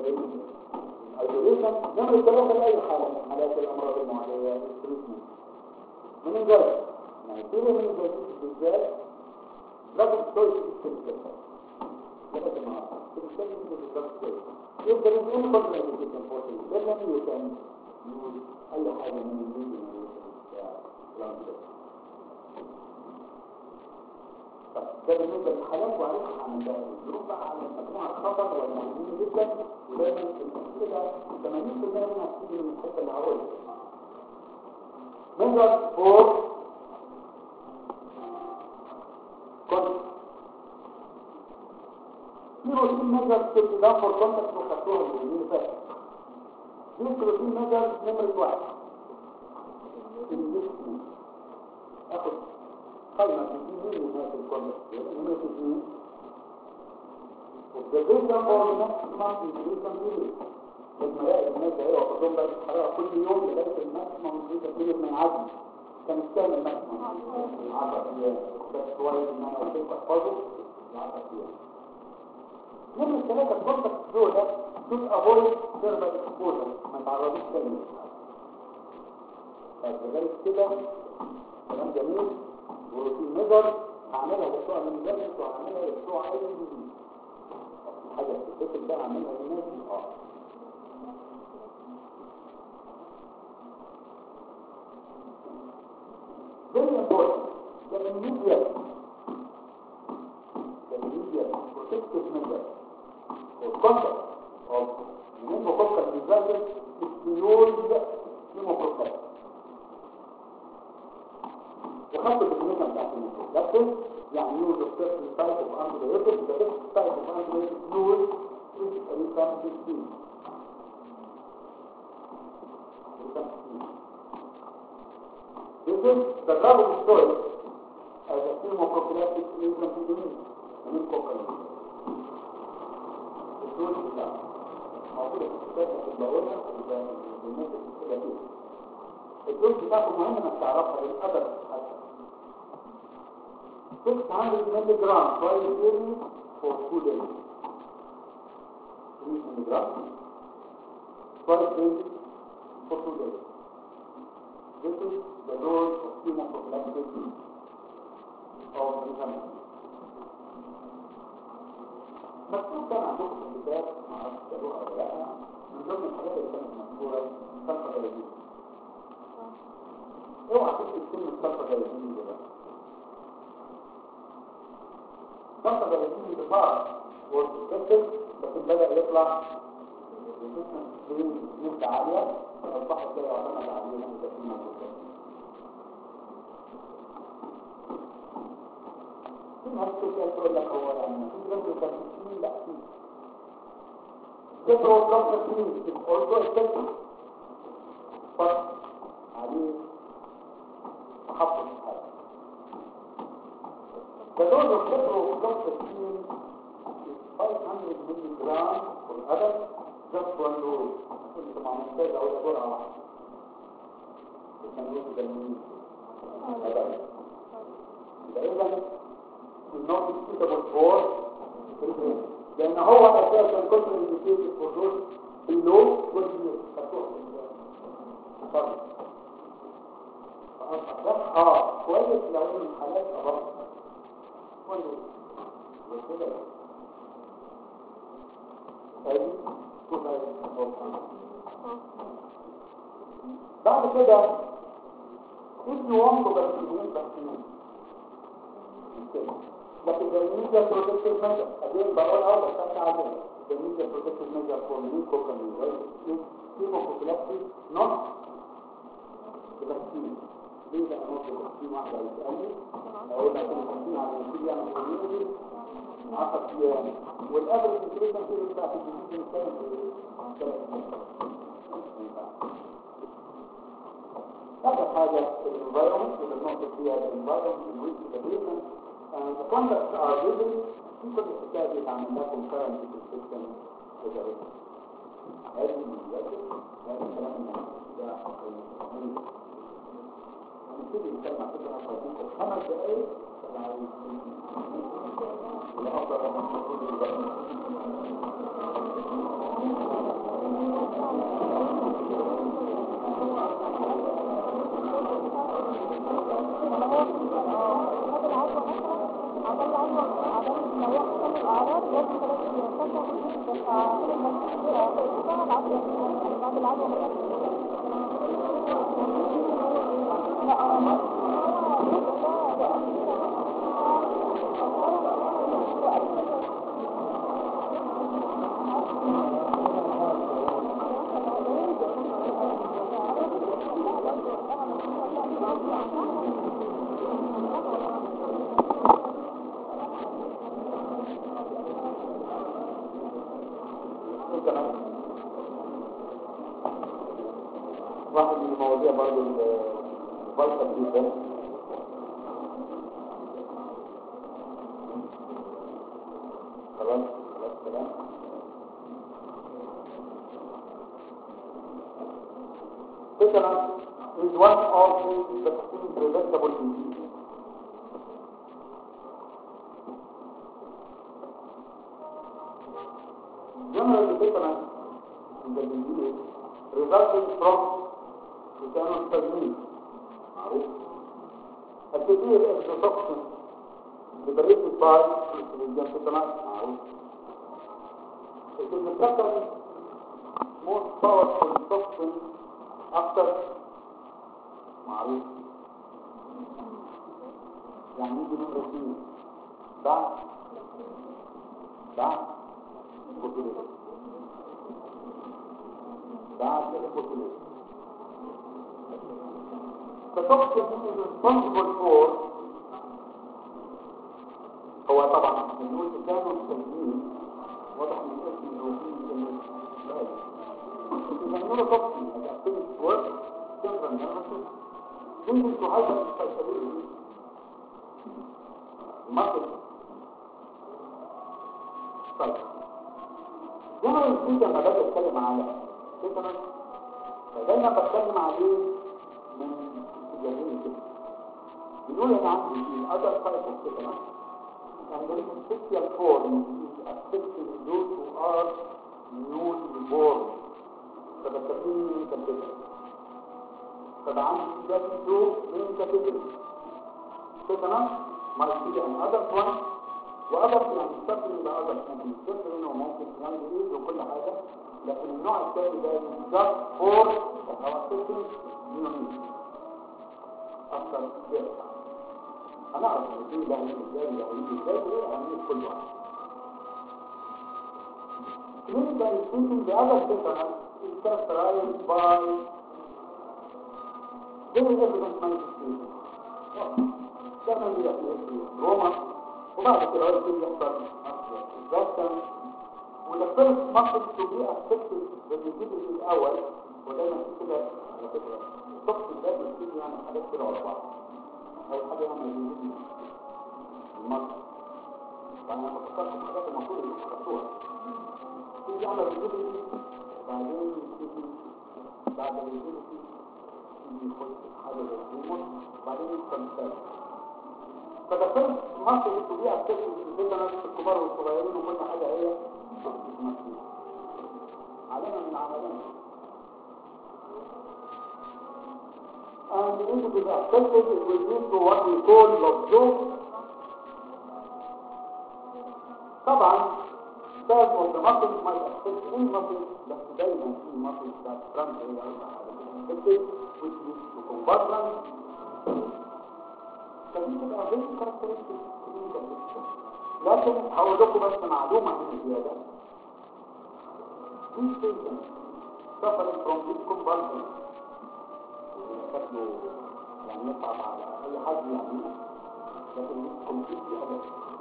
للايزوليشن نمرة ثلاثة لأي حالة من حالات الأمراض المعدية التريتمنت من الجاي يعني كل من الجاي بالذات لازم تسوي في الكلام ده يا جماعه الكلام ده بالظبط If there is any contraindication for this, then you can use أي حاجة من الفيديو ده بالنسبة للحالات وعرفت عن الظروف بقى على مجموعة خطر والمهمين جدا ودايما كده 80% منها بتيجي من الحتة اللي هقولها. Measure for contact. في روتين ميجر استخدام فور كونتاكت وخدتوها اليومين اللي فاتوا. دي روتين ميجر نمرة واحد. الجسم اخد قائمة في مين هناك الكونتاكت نمرة اثنين. observation for maximum increase period. لازم الاقي الناس اهي واخدهم بقى الحرارة كل يوم لغاية الماكسيمم increase period من عدد. كان كام الماكسيمم؟ 10 ايام. بس كويس ان انا قلت احفظه 10 ايام. نمرة ثلاثة الكونتاكت فلو ده should avoid thermal exposure ما يتعرضوش تاني فلذلك كده كلام جميل وروتين نظر هعملها بتوع الميزان انتوا هعملها بتوع اي حاجة بتتكتب بقى هعملها للناس اه very important the immediate the immediate protective measure or contact of pneumococcal diseases is to use pneumococcal وخدت الديفينيشن بتاعت الميثود يعني use of certain type of antibiotic the best type of antibiotic used is rifampicin rifampicin This is the drug of choice as a chemoprophylactic agent in pneumococcal الدول بتاعها موجودة في الكتاب اللي بقولها الناس اللي فيها الدول بتاعته مهم انك تعرفها للأدب حتى 600 مللي جرام twice daily for two days 3 مللي جرام twice daily for two days This is the dose of chemoprophylactic of rifampicin مكتوب كان عندكم في الكتاب ما اعرفش تقروها ولا لا من ضمن الحاجات اللي كانت مذكوره صفقه جلديه اوعى تكتب كلمه صفقه جلديه دلوقتي صفقه جلديه بفار وتكتب لكن بدا يطلع نسبه عاليه فاصبحت كده يعتمد عليه من تكوين الكتاب هل تقول لك هو يعني في رجل تنفيذ لا في ذكر وضغط التنفيذ also effective فرق عليه تحفظ هذا The dose of cephalosporin is 500 milligram for adults, just one dose. كنت مع محتاج أقول جرعة واحدة. التنوير ده مين؟ إذا not suitable for children لان هو اساسا كنت indicated for those below 20 years اه كويس لو ان الحالات قربت كويس وكده هذه بعد كده if you want to vaccinate vaccinate لكن the immediate protective measure again بقول اه بس عليه the immediate protective measure for pneumococcal is chemoprophylaxis not the vaccine ليه بقى نقطة vaccine واحدة يسألني أقول لك الvaccine على النتيجة يعني community 10 أيام والأفرج inclusion period بتاعت الجديد كان آخر حاجة الانفايرمنت اللي بنقصد فيها الانفايرمنت الويك التدريبمنت and the conducts are given في كل الحكاية دي اتعمل لكم current system وجربت هذه المجالات هذا الكلام ده هنبتدي نتكلم عن فكرة خلصيكم خمس دقايق الأفضل أن نقول الأعراض برضه ثلاث يرتفع بس كل المنطقة بعد بعد العدوى لا إيه كمان واحد من المواضيع برضه الفيصل جدا خلاص خلاص كلام Tetanus is one of the vaccine preventable diseases. Generally, tetanus is the disease resulting from tetanus toxin. معروف الكثير is the toxin liberated by Clostridium tetanus. معروف It is the second most powerful toxin after معروف يعني يجي نمرة اثنين بعد بعد البوتوليت بعد البوتوليت The toxin is responsible for هو طبعا بنقول كانوا التسجيل واضح من اسم الروتين انه لازم يعملوا toxin that activities work central nervous system leading to hyperexcitability muscle طيب جنرال الفيزا لما باجي اتكلم على تيتانس فدايما بتكلم عليه من اتجاهين كده بنقول انا عندي الادر تايب اوف تيتانس and there is a special form is affecting those who are newly born فبسميه من كاتيجوري فبقى عندي ده دو من كاتيجوري تيتانس might be an adult one وأدرس يعني يستخدم ده أدرس ممكن يستخدم منه وممكن يعمل إيه وكل حاجة لكن النوع الثاني ده just for our system unit أكثر بيرجع هنعرف الاثنين ده هيجي ازاي ده هيجي ازاي وايه أهمية كل واحد Clinical speaking, the other tetanus is characterized by very evident manifestation. كان يحصل روما وبعد كده يبتدي يحصل الزكام والفيرست ماسل تو بي افكتد بالريجيديتي الاول ودايما في كده على فكره الطقس ده بيبتدي يعمل حاجات كده ورا بعض اول حاجه يعمل ريجيديتي الماسل فانا بفكرت في الحاجات المفروض اللي خدتوها تيجي يعمل ريجيديتي بعدين يبتدي بعد الريجيديتي يجي يخش في حاجه زي الهرمون وبعدين يدخل الثالث فدخلت مصر الطبيعة بتكتب في البيت الكبار والصغيرين وكل حاجة هي مصر علامة من العملين and the individual affected it will lead to what we call lockdown طبعا some of the muscles might affect any muscle بس دايما في muscles that trunk هي affected which leads to conversion فدي تبقى غير كاركترستيك لكن هقول لكم بس معلومه هنا زياده these patients suffering from this convulsion شكله يعني يصعب على اي حد يعمله لكن مش كومبليتلي ابدا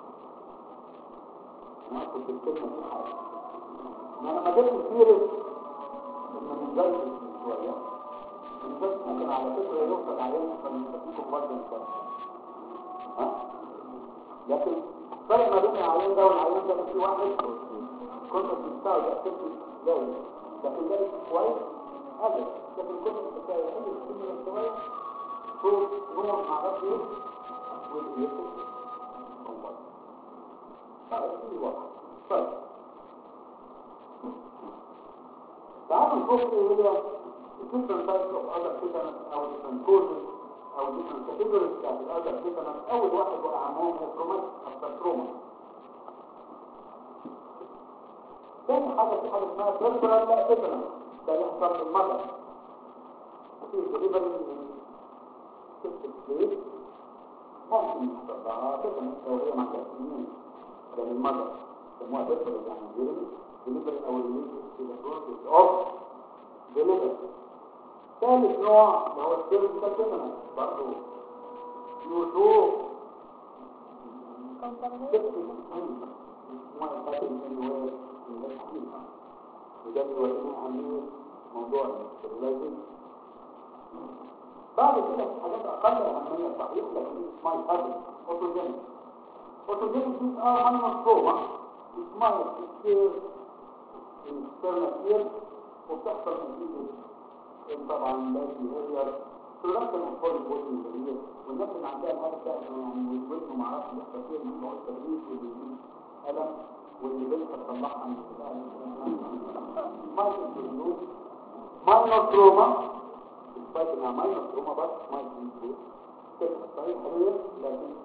انا كنت الكلمه دي حاجه ما انا ما جبت سيره ان من ذلك شويه من ذلك ممكن على فكره يوصل علينا فمن كونفرجن ها لكن فرق ما بين العيان ده والعيان ده في واحد كنت بتستوعب اكتشف ازاي لكن ده كويس هذا لكن كنت بتستوعب اي كلمه شويه صوت نور ما اعرفش ايه واليوتيوب هذا في واحد طيب تعالوا نشوف ايه هي different types of other tetanus او different causes او different categories بتاعت الألدر tetanus أول واحد وأعمهم هو ترومات أفتر تروما تاني حاجة في حاجة اسمها بيربرال لا تبنى ده يحصل في المدى في دليفري من ست سليب ممكن يحصل لها تبنى لو هي مع تأثيرين ده للمدى سموها بيربرال يعني دليفري دليفري أو ريليز في البروسيس أوف دليفري ثالث نوع اللي هو السيرفيكال تبنى برضه يوزو وده بيورينا أهمية موضوع الاسترلايزيشن بعد كده في حاجات أقل أهمية صحيح لكن اسمها الهابل أوتوجينيك أوتوجينيك دي اه ماينس تروما اسمها كتير الاكسترنال وبتحصل نتيجة طبعا لا بيهيفير تراكم الفول بوزن الجميل والناس اللي عندها الهدف ده يعني وزنه ما اعرفش يحصل فيه من موضوع التدريس واللي يجيب الم واللي بنت تطلعها من مايكرو ماينر تروما الفايت انها ماينر تروما بس مايكرو تروما صحيح هي لكن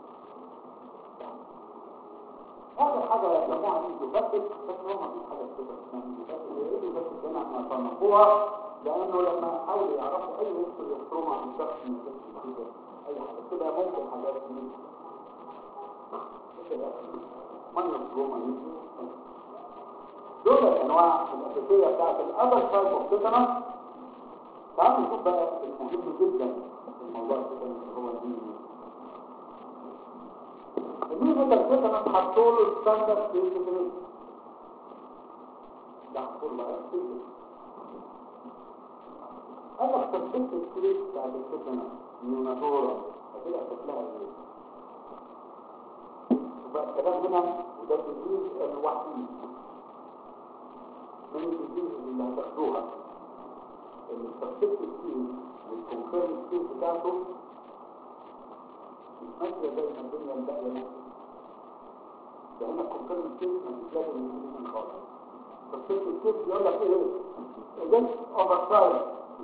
هذا حاجة يسموها ايدوباتيك بس هو ما فيش حاجة كده اسمها ايدوباتيك هي ايدوباتيك هنا احنا صنفوها لانه لما حاولوا يعرفوا اي هيستوري اوف تروما عن الشخص من الشخص اي حاجه كده ممكن حاجات من ماينر تروما دول الانواع الاساسيه بتاعت الاذر تايب اوف تيتانس تعالوا نشوف بقى المهم جدا في الموضوع التيتانس اللي هو المين المين ده التيتانس حطوا له ستاندرد في ده حطوا له بقى انا استخدمت الكريس بتاع الكتنة نيوناتورا فكده شكلها ايه وبقى الكلام هنا وده التدريس الوحيد من التدريس اللي هتاخدوها اللي استخدمت الكريس والكونفيرم الكريس بتاعته مش ماشية زي ما الدنيا الباقية ماشية ده هنا الكونفيرم الكريس مش لازم يجي خالص استخدمت الكريس يقول لك ايه against oversight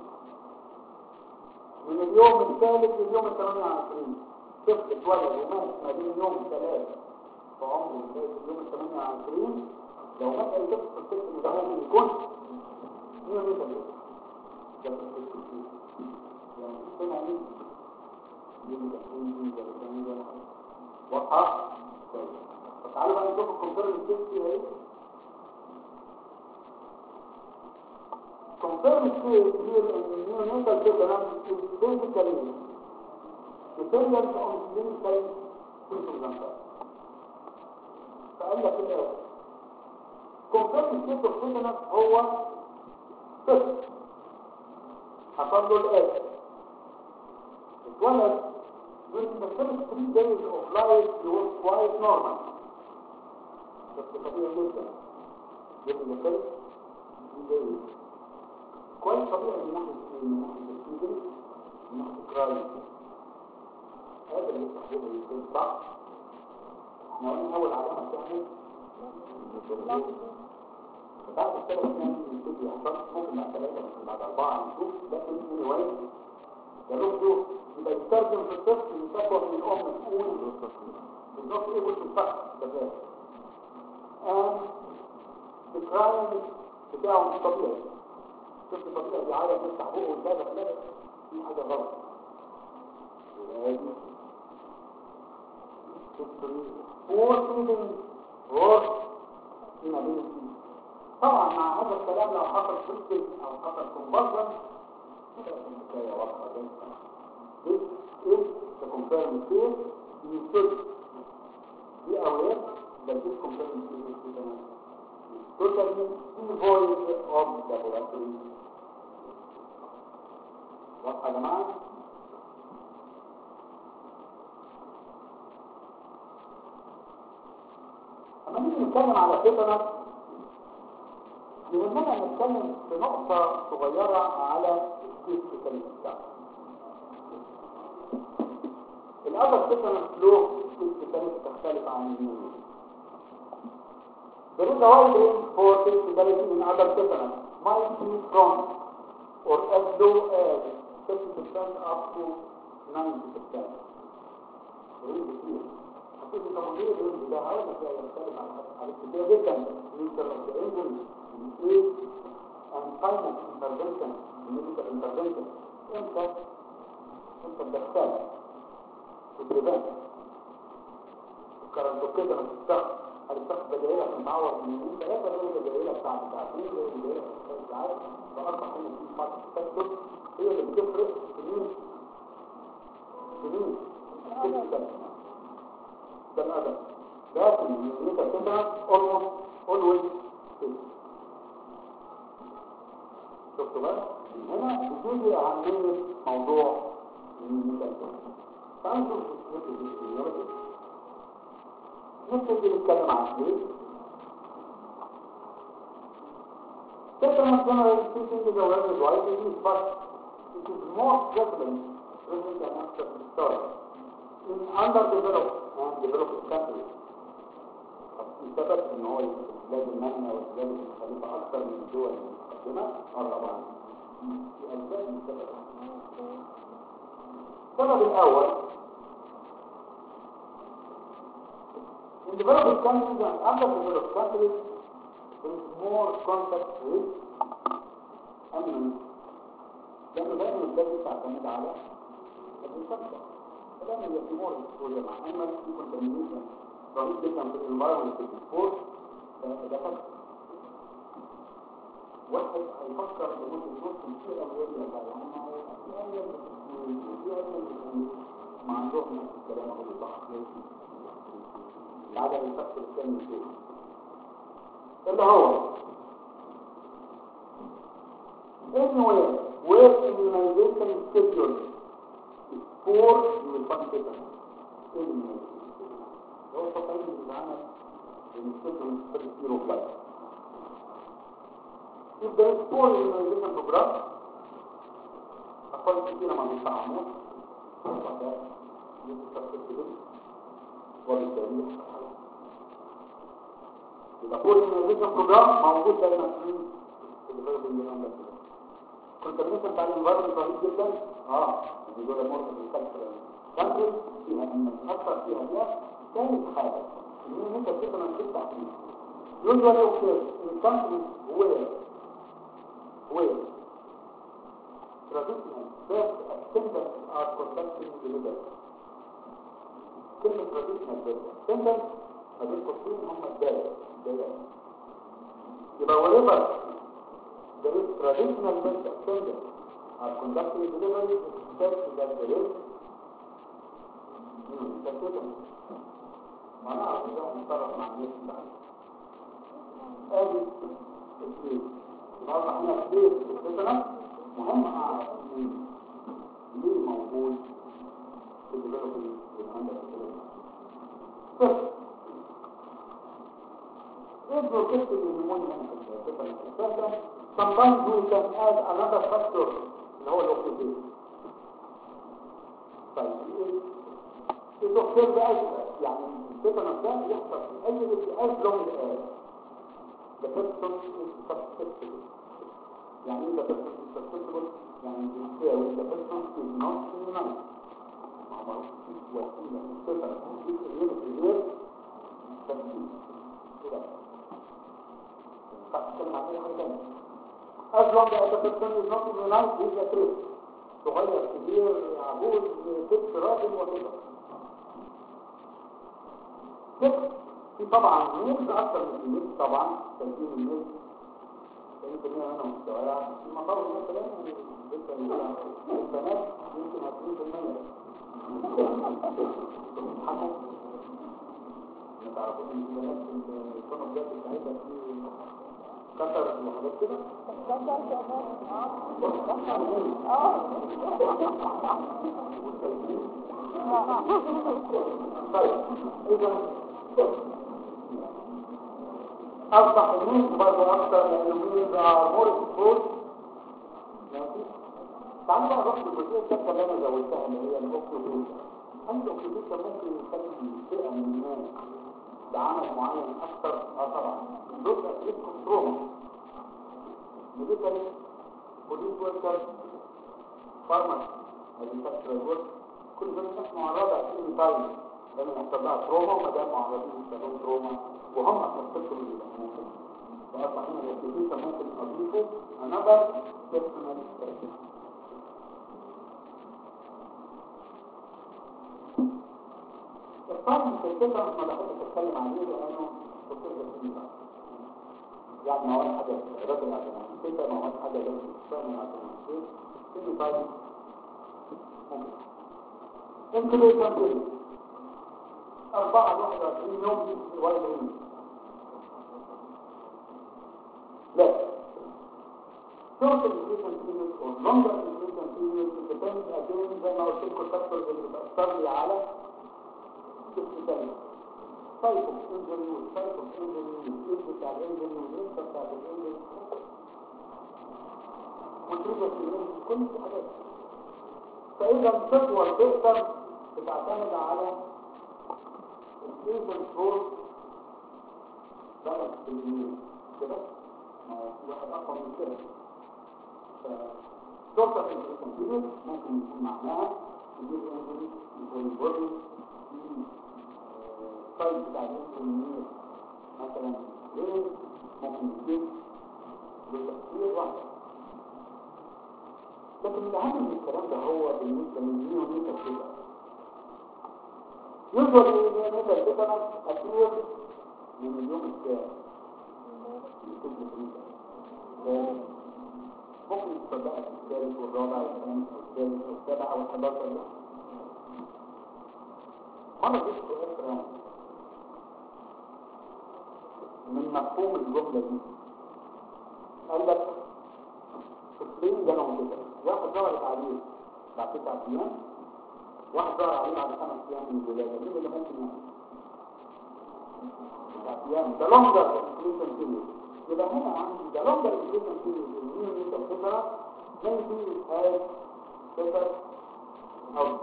من اليوم الثالث لليوم ال 28 طفل اتولد ومات ما بين يوم ثلاث في عمره لغايه اليوم ال 28 لو مات اي طفل في الطفل ده ممكن يكون 100 متر ده يعني السنه دي دي 20 دي 30 دي واضحه؟ طيب فتعالوا بقى نشوف الكمبيوتر السيفتي ايه confirm state here in the neonatal development is basically dependent on clinical symptoms فقال لك الاول confirm state of development هو طفل حصل له الآتي اتولد during the first three days of life he was quite normal بس طبيعي جدا during the first three days كويس طبيعي من ناحية من ناحية السيجن من ناحية الكرايم هذا اللي يستخدمه يكون صح احنا قلنا أول علامة بتعمل بعد الثلاث سنين يبتدي يحصل ممكن بعد ثلاثة ممكن بعد أربعة نشوف لكن anyway ده له ظروف يبقى يستخدم في الطفل يتكوى من الأم تقول بالظبط إيه كنت الفحص كذلك and الكرايم بتاعه مش طبيعي شفت طبيعي بيعيط يفتح بقه ويبالغ لا في حاجه غلط وادي فور فيدنج فور inability طبعا مع هذا الكلام لو حصل فيكتل او حصل كومباشن الحكايه واضحه جدا This is the confirmed case you should be aware that this confirmed case is totally devoid of laboratory واضحة يا جماعة؟ لما نيجي نتكلم على تيتانس يهمنا نتكلم في نقطة صغيرة على السيستم بتاعه الأول تيتانس له سيستم تختلف عن اليوم There is a wide range for flexibility in other tetanus, might be from or as low as 30% up to 90%. Range كتير. تيجي طب ليه الرينج ده هقول لك يعني بتكلم عن حاجات كتير جدا ميتر اوف ذا انجن ايه and finance intervention medical intervention انت انت الدكتور وبريفنت الكرنتو كده ما تستخدم هتستخدم بدائلة في المعور من يومين ثلاثة غير البدائلة بتاعت ساعتين غير البدائلة بتاعت ساعات فأصبح ان في فترة تكتب هي اللي بتفرق في مين في مين ده الأدب لكن الميتا كده almost always fixed شفتوا بقى هنا بتيجي أهمية موضوع الميتا كده تعالوا نشوف الفكرة دي في الرياضة نبتدي نتكلم عن ايه Second general speaking is a very wide disease, but it is more prevalent present than after the story. In underdeveloped and developed countries. بسبب ان هو البلاد النامية والبلاد المختلفة اكثر من الدول المتقدمة قرب عن في اسباب السبب السبب الاول In developed countries and underdeveloped countries, there is more contact with animals. لأنه دائما البلاد دي تعتمد على الريسبشن. فدائما يبقى في more exposure مع animals في contamination رهيب جدا في الانفايرمنت في السبورت ده فرق. واحد هيفكر بموت النص في أولوية بقى يعني ما هو في أولوية وفي أولوية ما عندهم نفس الكلام أو صح بعد ان تفصل الثاني فيه اللي هو anywhere where immunization schedule is poor you will find difference immunization هو التطعيم اللي بيتعمل بالسيستم في الزيرو بلاس if there is poor immunization program أطفال كتيرة ما بيتعاملوش فده يتسبب وبالتالي يبقى كل الانفيشن بروجرام موجود دايما في الديفلوبينج اندر كونترميشن بتاع الانفايرمنت رهيب جدا اه دي دول مورد الكالتشر كانتري فيها ان تاثر فيها دي ثالث حاجه ان انت تبقى من ست عقليه usually occurs in countries where where traditional birth attendants are conducting delivery كلمة traditional birth attendants ما بين قوسين هم الداية الداية يبقى wherever there is traditional birth attendants are conducting delivery it says that there is تكتب ما نعرف ازاي نتصرف مع الناس بتاعنا ادي البيت النهارده احنا في بيت الفتنة مهم اعرف مين مين موجود في الديفلوبمنت والهندسه صفر ايه بروتكتيف النمونيا في الفتنة sometimes we can add another factor اللي هو الاوكسيدين طيب ايه الدكتور ده يعني الفتنة ده يحصل في اي as long as the person is susceptible يعني ايه the person is susceptible يعني يساوي the person is not immunized ما هو مفيش وسيلة الفتنة مفيش immunity غير تسليم كده هتتكلم عن اي حاجة تانية as long as the person is not immunized he is at risk صغير كبير عجوز ست راجل وكده ست في طبعا ميز اكتر من الميز طبعا تنزيل الميز 90% منهم مستوى في مطار مثلا البنات يمكن 20% حسن ما تعرفوش ان البنات الفونوجرافي بتاعتها في كسر وحاجات كده طيب اذا اصبح الميز برضه اكتر لان الميز مور اكسبوز ماشي تعالوا بقى نروح للجزئيه الثالثه اللي انا زودتها اللي هي الاوكسيديشن هل الاوكسيديشن ممكن يخلي فئه من الناس بعمل معين اكثر اه طبعا جزء ريسك تروما ميديكال بوليس وركر فارماسي مانيفاكتشر ورك كل ده ناس معرضه في تايم لما يحصل لها تروما وما دام معرضين يحصلون تروما وهم نفسهم اللي ممكن فأصبح هنا الابتديسة ممكن أضيفه another personal expression الفرق في الفكرة ما بحبش أتكلم عليه لأنه فكرة بسيطة يعني ما هو حاجة رجل عشان الفكرة ما هو حاجة لازم تفهم عشان الشيء كل طيب ممكن انكليشن بيريد أربعة واحد وعشرين يوم ولا يوم لا short inclusion period or longer inclusion period depends again زي ما قلت لكم الفاكتورز اللي بتأثر لي على الكتابة type of injury type of injury age بتاع الانجري والنسبة بتاعت الانجري وترجع في الانجري كل دي حاجات فإذا التطور تقدر بتعتمد على الانجري فور بلد بالمية كده ما هو في واحد أقوى من كده فدكتور في الكمبيوتر ممكن يكون معناها يجيب انجري يكون بودي في طيب بتاع الانجري مثلا غير ممكن يجيب لتفسير واحد لكن الأهم من الكلام ده هو بالنسبة للنيونيتا كده يوجد النيونيتا كده أكيد من اليوم الثاني يكون في ممكن تصدق الثالث والرابع والخامس والثالث والسابع والحداشر يوم مرة جبت سؤال رام من مفهوم الجملة دي قال لك طفلين جالهم كده واحد ظهرت عليه بعد تسع ايام واحد ظهر عليه بعد خمس ايام من الولاده مين اللي ممكن يعمل؟ تسع ايام ده لونجر انكليشن بيريود يبقى هنا عندي ده لونجر انكليشن بيريود المين انت بتقرا maybe has better outcome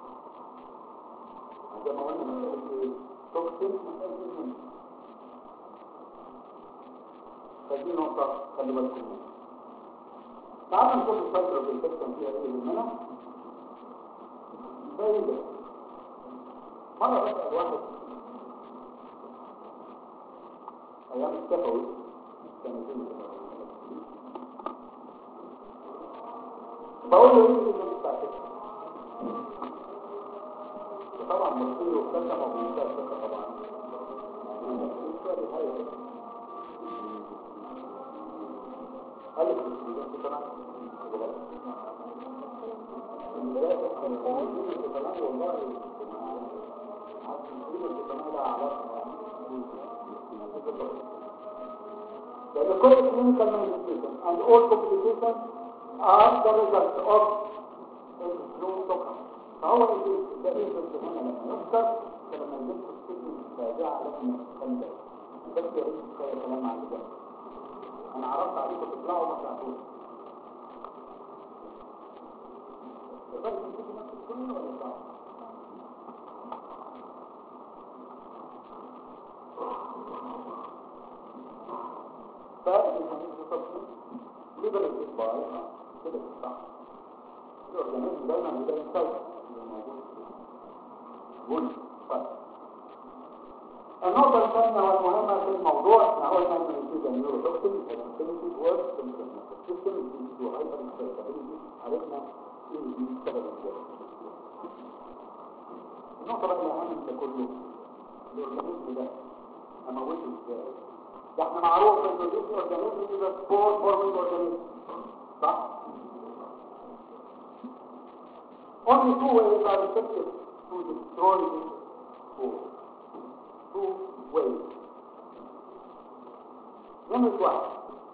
زي ما قلنا مسألة توكسين مسألة إيه فدي نقطة خلي بالكم منها تعالوا نشوف الفترة اللي الانفكشن فيها ايه مننا زي ده مرة بسأل واحد أيام الشفوي سنتين بقول له ايه اللي بتاع كده طبعا مصير وكذا موجودة كذا طبعا ألف في كمان The recurrent clinical manifestation and all complications are the result of الفلو فهو ده ايه بس هنا لما يذكر فلما يجيب السجن السابعة لازم يتكلم بس يا ريت كفاية كلام عن ده انا عرضت عليكم تطلعوا ما تعرفوش تقدر تمسكي نفس السنة ولا صعب؟ فالمهندس التصميم ليبل الاطباء كده صح الأورجانيزم دايما بيبقى مستوى موجود بني طيب النقطة الثانية والمهمة في الموضوع احنا قلنا ان في النيورو توكسين الانفينيتي وورد سيستم الانفينيتي وهايبر انفينيتي عرفنا ايه دي السبب ازاي النقطة بقى الأهم من كله الأورجانيزم ده أموته ازاي ده احنا معروف ان الأورجانيزم ده سبور فورميد أورجانيزم صح؟ Only two ways are effective to destroy this force. Two ways. نمرة واحد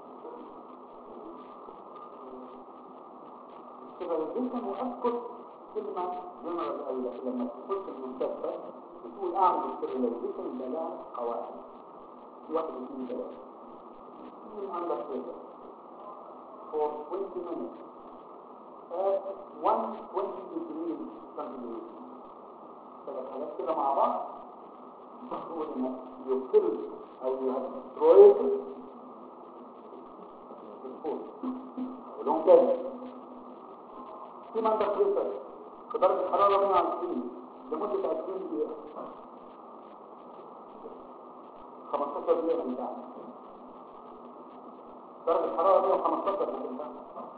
سيفاليزيشن وأذكر كلمة جنرال أو لما تخش المستشفى بتقول أعمل سيفاليزيشن يبقى لها قواعد واحد اثنين ثلاثة من عندك كده for 20 minutes at 120 degree centigrade ثلاث حاجات كده مع بعض تقول انك يبطل او يسترويد الفوز ولهم تاني في منطقة بريسر في درجة حرارة 120 لمدة 20 دقيقة 15 دقيقة من بعد درجة الحرارة 115 من بعد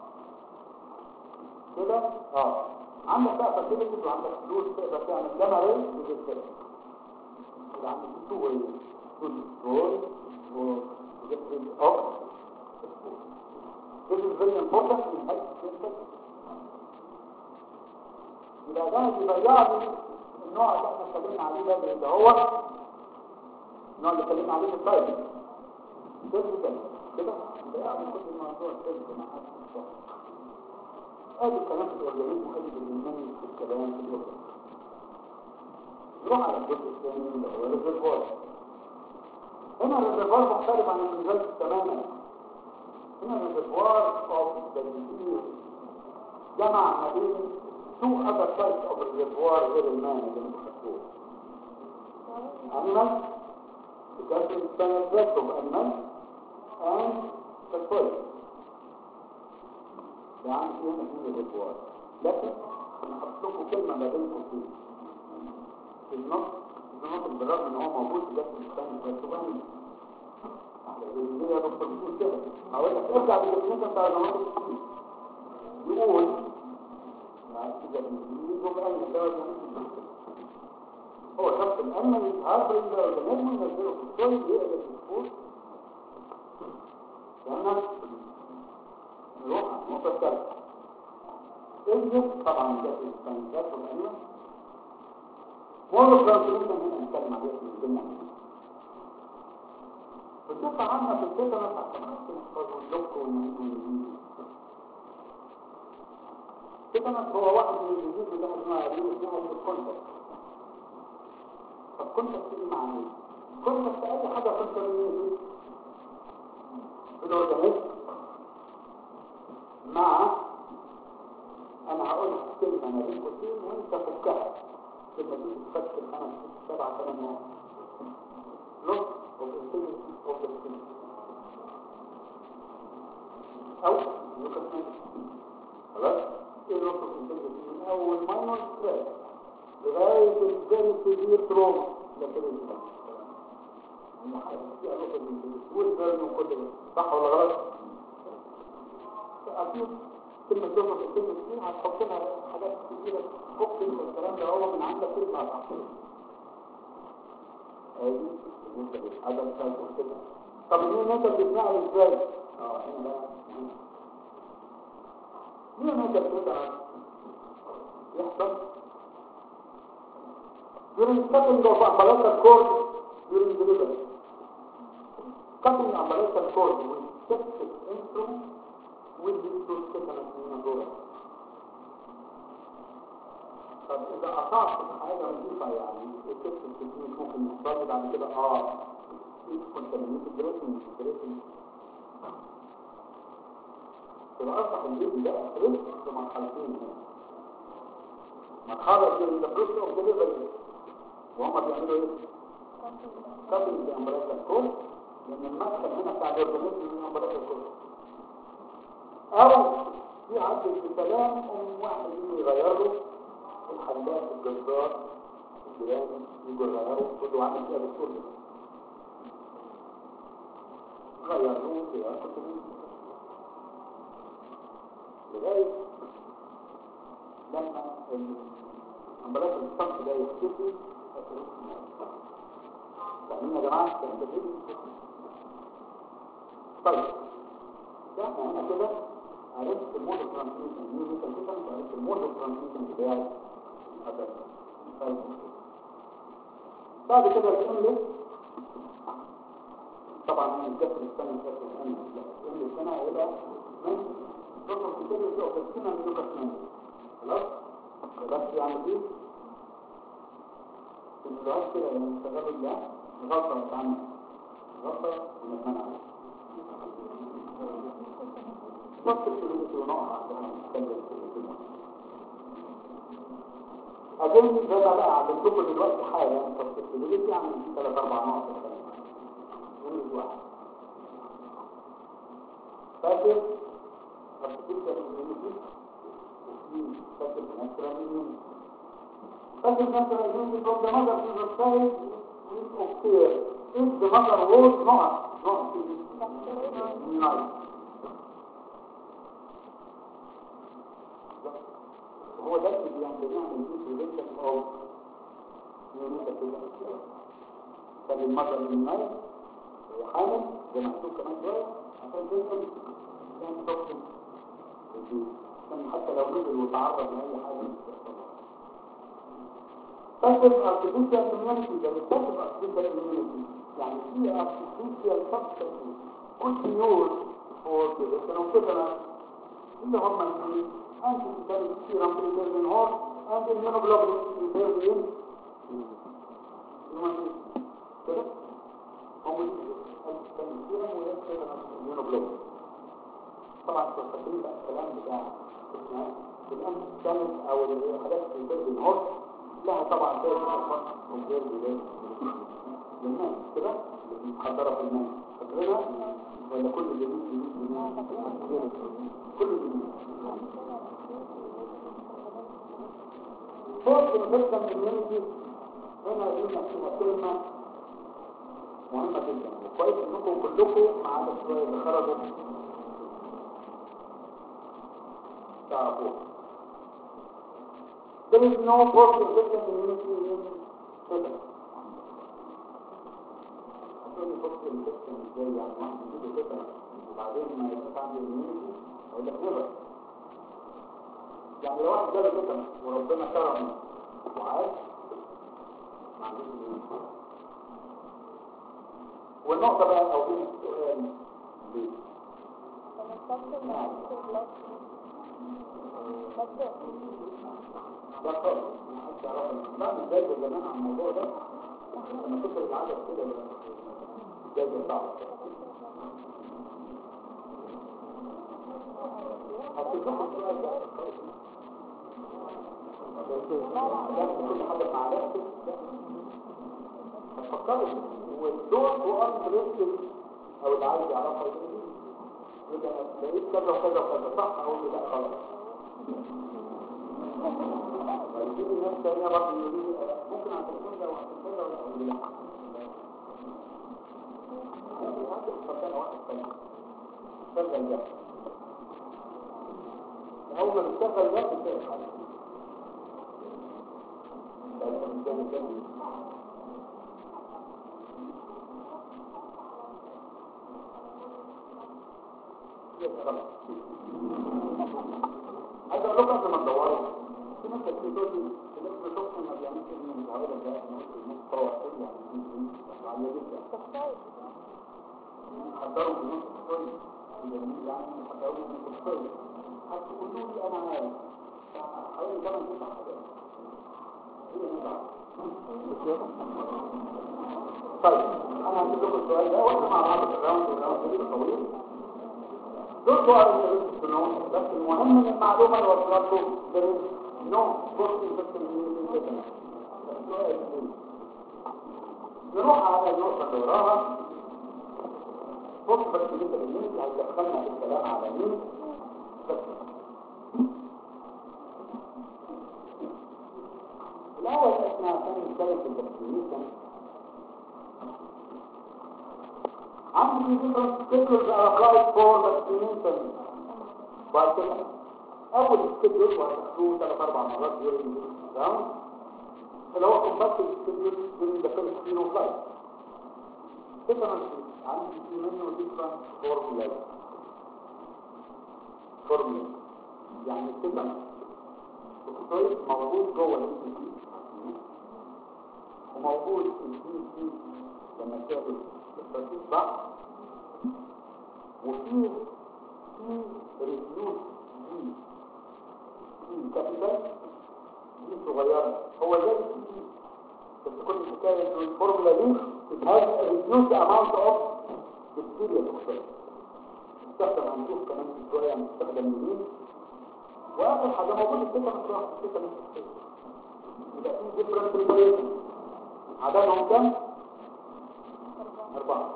كده اه عندك بقى فاسيلتيز وعندك فلوس تقدر تعمل جاما ري وجيت يبقى عندك تو واي تو كنترول وجيت ريد اوف This is very important in health sciences. يبقى ده بيضيع لي النوع اللي احنا اتكلمنا عليه ده اللي هو النوع اللي اتكلمنا عليه في السلايد كده كده بيضيع لي كل الموضوع كده مع حد ادي الكلام في الاورجانيزم وادي الايمان في الكلام في الوقت نروح على الجزء الثاني اللي هو الريزرفوار هنا الريزرفوار مختلف عن الانزال تماما هنا الريزرفوار اوف ذا جمع ما بين two other types of reservoir غير الماء اللي انتوا خدتوه animal because it's an effect of animal and the soil يعني في هنا في reservoir لكن انا حطيت لكم كلمه ما بينكم فيه في النص النص بالرغم ان هو موجود في جسم الانسان الفلسفاني اللي هي دكتور بتقول كده هقول لك ارجع للديفينيشن بتاع النمط يقول هو شخص الأمن يتعرض الأورجانيزم ينزله في الصوت يقلب في الصوت لأنه نروح النقطة الثالثة اجلس طبعا ده في السنسات والأمن مورو ترانسليشن هنا نتكلم عليه في الدنيا بصفة عامة في الدنيا عشان نحفظ ونلقوا ونجيب كده هو واحد من الجديد اللي اسمها ريو اسمها الكونتاكت طب كونتاكت دي معنى ايه؟ كونتاكت اي حاجه كنت في الاورجانيزم مع انا هقول لك كلمه ما بين قوسين وانت فكها كلمه دي بتفك الخمس ست سبع ثمان نقط لوك اوف انتجريتي اوف ذا او يوكاسمنت خلاص ايه النقطة من اول ماينور ستريس لغاية الفيري سيفير تروما ده كده يبقى في نقطة من والبرن وكل ده صح ولا غلط؟ اكيد كلمة دوما في كلمة دي هتحط لها حاجات كتيرة فوق الكلام ده هو من عندك كلمة هتحطها ادي النقطة دي هذا مثال كده طب دي النقطة بتتنقل ازاي؟ اه هنا مين هذا البدعة يحصل during cutting of umbilical cord during delivery cutting umbilical cord with septic instrument will lead to tetanus pneumothorax طب إذا قطعت حاجة نظيفة يعني السبت التكنيك ممكن يحصل بعد كده اه في contaminated dressing dressing يبقى اصبح البيبي ده رزق في مرحلتين هنا مرحله البروسيس اوف ديليفري وهم بيعملوا ايه؟ قبل الامبراج الكل لان المدخل هنا بتاع الاورجانيزم من الامبراج الكل او في عدد بسلام ام واحد يجي يغير له الحلاق الجزار الجيران يجوا يغيروا كله عامل كده بالكل غير له كده لغاية لما الأمبلاج الصمت ده يختفي فاهمين يا جماعة؟ طيب ده احنا هنا كده عرفت المود ترانسميشن مين ترانسميشن وعرفت المود ترانسميشن بتاعي هذا طيب بعد كده يقول لي طبعا من الكسر الثاني الكسر الثاني يقول لي السنة هيبقى من نقطة كتير يسوق تسكينة من نقطة اثنين خلاص بس يعني دي الجواز كده يعني التغرب ده غلطة بتعمل غلطة ونتمنع نفس السلوك ونقع عشان نتكلم في أظن ده بقى عملتكم دلوقتي حالا طب السلوك يعني ثلاث أربع نقط ونجد واحد فاكر artificial immunity وفي شكل natural immunity passive mental immunity from the mother to the child is of care if the mother was not not immunized هو ده اللي بيعمل بيعمل prevention of neonatal كان المرضى من النايل هي حامل زي ما هنشوف كمان شويه عشان تنقل كان توكسين كان حتى لو نزل وتعرض لاي حاجه passive artificial immunity ده مش passive artificial immunity يعني في artificial substances could be used for prevention of tetanus اللي هم الاثنين anti bacterial serum preserving horse and immunoglobulin preserving كده موجود السيرم ويكتب الاميونوجلوبولين طبعا تفكرين بقى الكلام بتاع الان كانت او الحاجات اللي بتنزل الهرم لها طبعا زي الفرق وغير ذلك للناس كده محضره في الناس فاكرينها ولا كل جديد جديد جديد كل جديد فوق الفكره من اليونيتي هنا دي فيها كلمه مهمة جدا وكويس انكم كلكم ما عدا شوية اللي خرجوا تعرفوه There is no force in this immunity in children. عشان يفك الجسم ازاي يعني واحد يجيله كده وبعدين ما يبقاش عنده immunity اقول لك نبر يعني لو واحد جاله كده وربنا كرمه وعاش ما عندوش immunity والنقطة بقى أو دي السؤال ليه؟ ده طبعا محدش يعرف بعد ازاي يا جماعة عن الموضوع ده لما تكبر العدد كده ازاي بيطلع هتشوفوا السؤال ده كل حاجة مع نفسك هتفكروا والدور هو أنبريسل أو اللي عايز يعرفها يبقى لقيت كذا وكذا وكذا صح أقول له لا خلاص ويجيب الناس تانية برضه يقولوا لي ممكن عشان كذا وعشان كذا ولا أقول له لا فكان واحد تاني شغل ده أول ما بتشغل ده بتلاقي حاجة عايز اقول لكم قبل ما تدوروا في ناس بتقول لي الاسم شخص ما بيعملش من المتعوده ده نص طوع يعني عاليه جدا حضروا في نص الطريق يعني حضروا في نص الطريق هتقولوا لي انا عارف حوالي 8 9 حاجات طيب انا هجيب لكم السؤال ده واحنا مع بعض في الراوند والراوند ده طويل دول سؤال التلفزيون بس المهم من المعلومة اللي وصلت له there is no good infection نروح على النقطة اللي وراها بص بس انت بالمين هيدخلنا في الكلام على مين بس الأول احنا عشان نتكلم في الفاكسينيشن عندي different schedules are applied for vaccination بعد كده أول schedule وهتاخدوه ثلاث أربع مرات during the round اللي هو compulsory schedule during the first year of life different عندي في منه different formulas formula يعني different الكتويد موجود جوه الدي سي وموجود الدي سي لما تعمل التركيز صح وفي في ريديوس دي دي كابيتال دي صغيره هو زي الدي بس كل الحكايه ان الفورمولا دي بتهاز ريديوس اماونت اوف بكتيريا تختلف تستخدم هنشوف كمان شويه هنستخدم منين واخر حاجه موجود الثقه مش واحد الثقه مش يبقى في ديفرنت بريبريشن عددهم كام؟ أربعة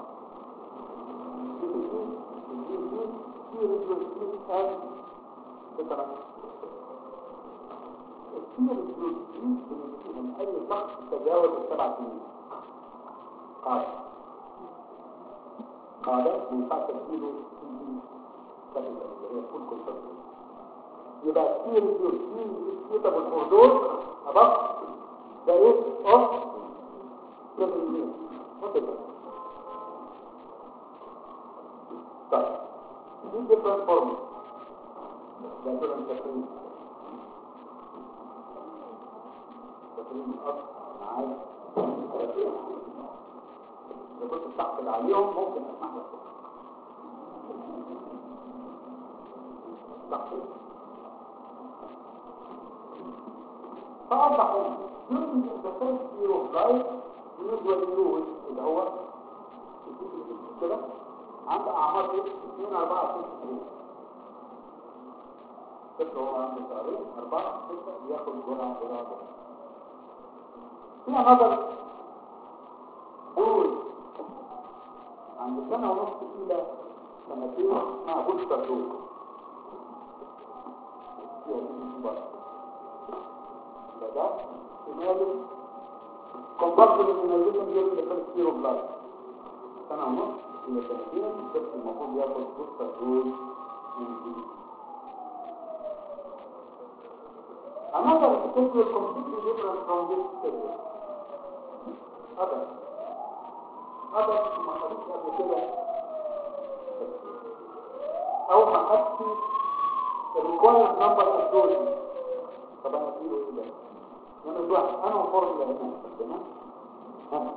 كتير الفلوس دي من اي شخص تجاوز السبع سنين قاعدة قاعدة ما ينفعش تجيله كابيتال اللي هي فول كونسرفيشن يبقى كتير الفلوس دي suitable for those above the age of 7 years whatever طيب دي different forms ده كده انت فاهم تكريم الأصل معايا لو كنت بتحصل عليهم ممكن أسمح لك تحصل فأصبح during the first year of life usually use اللي هو كده عند أعمار 2 4 6 سنين طفل هو عنده شهرين أربعة ستة بياخد جرعة جرعة جرعة في نظر دول عند سنة ونص إلى سنتين مع بوستر دول فيها دي بره ده ده احتمال كومبارتمنت من الجسم during the first year of life سنة ونص إلى سنتين الطفل المفروض ياخد بوستر دول من جديد Another schedule completely different from this schedule. Other. Other ما خدتش قبل كده أو ما خدتش required number of doses. طبعا أقول إيه ده؟ يعني الواحد أنا وفرد لأنا تمام؟ ها؟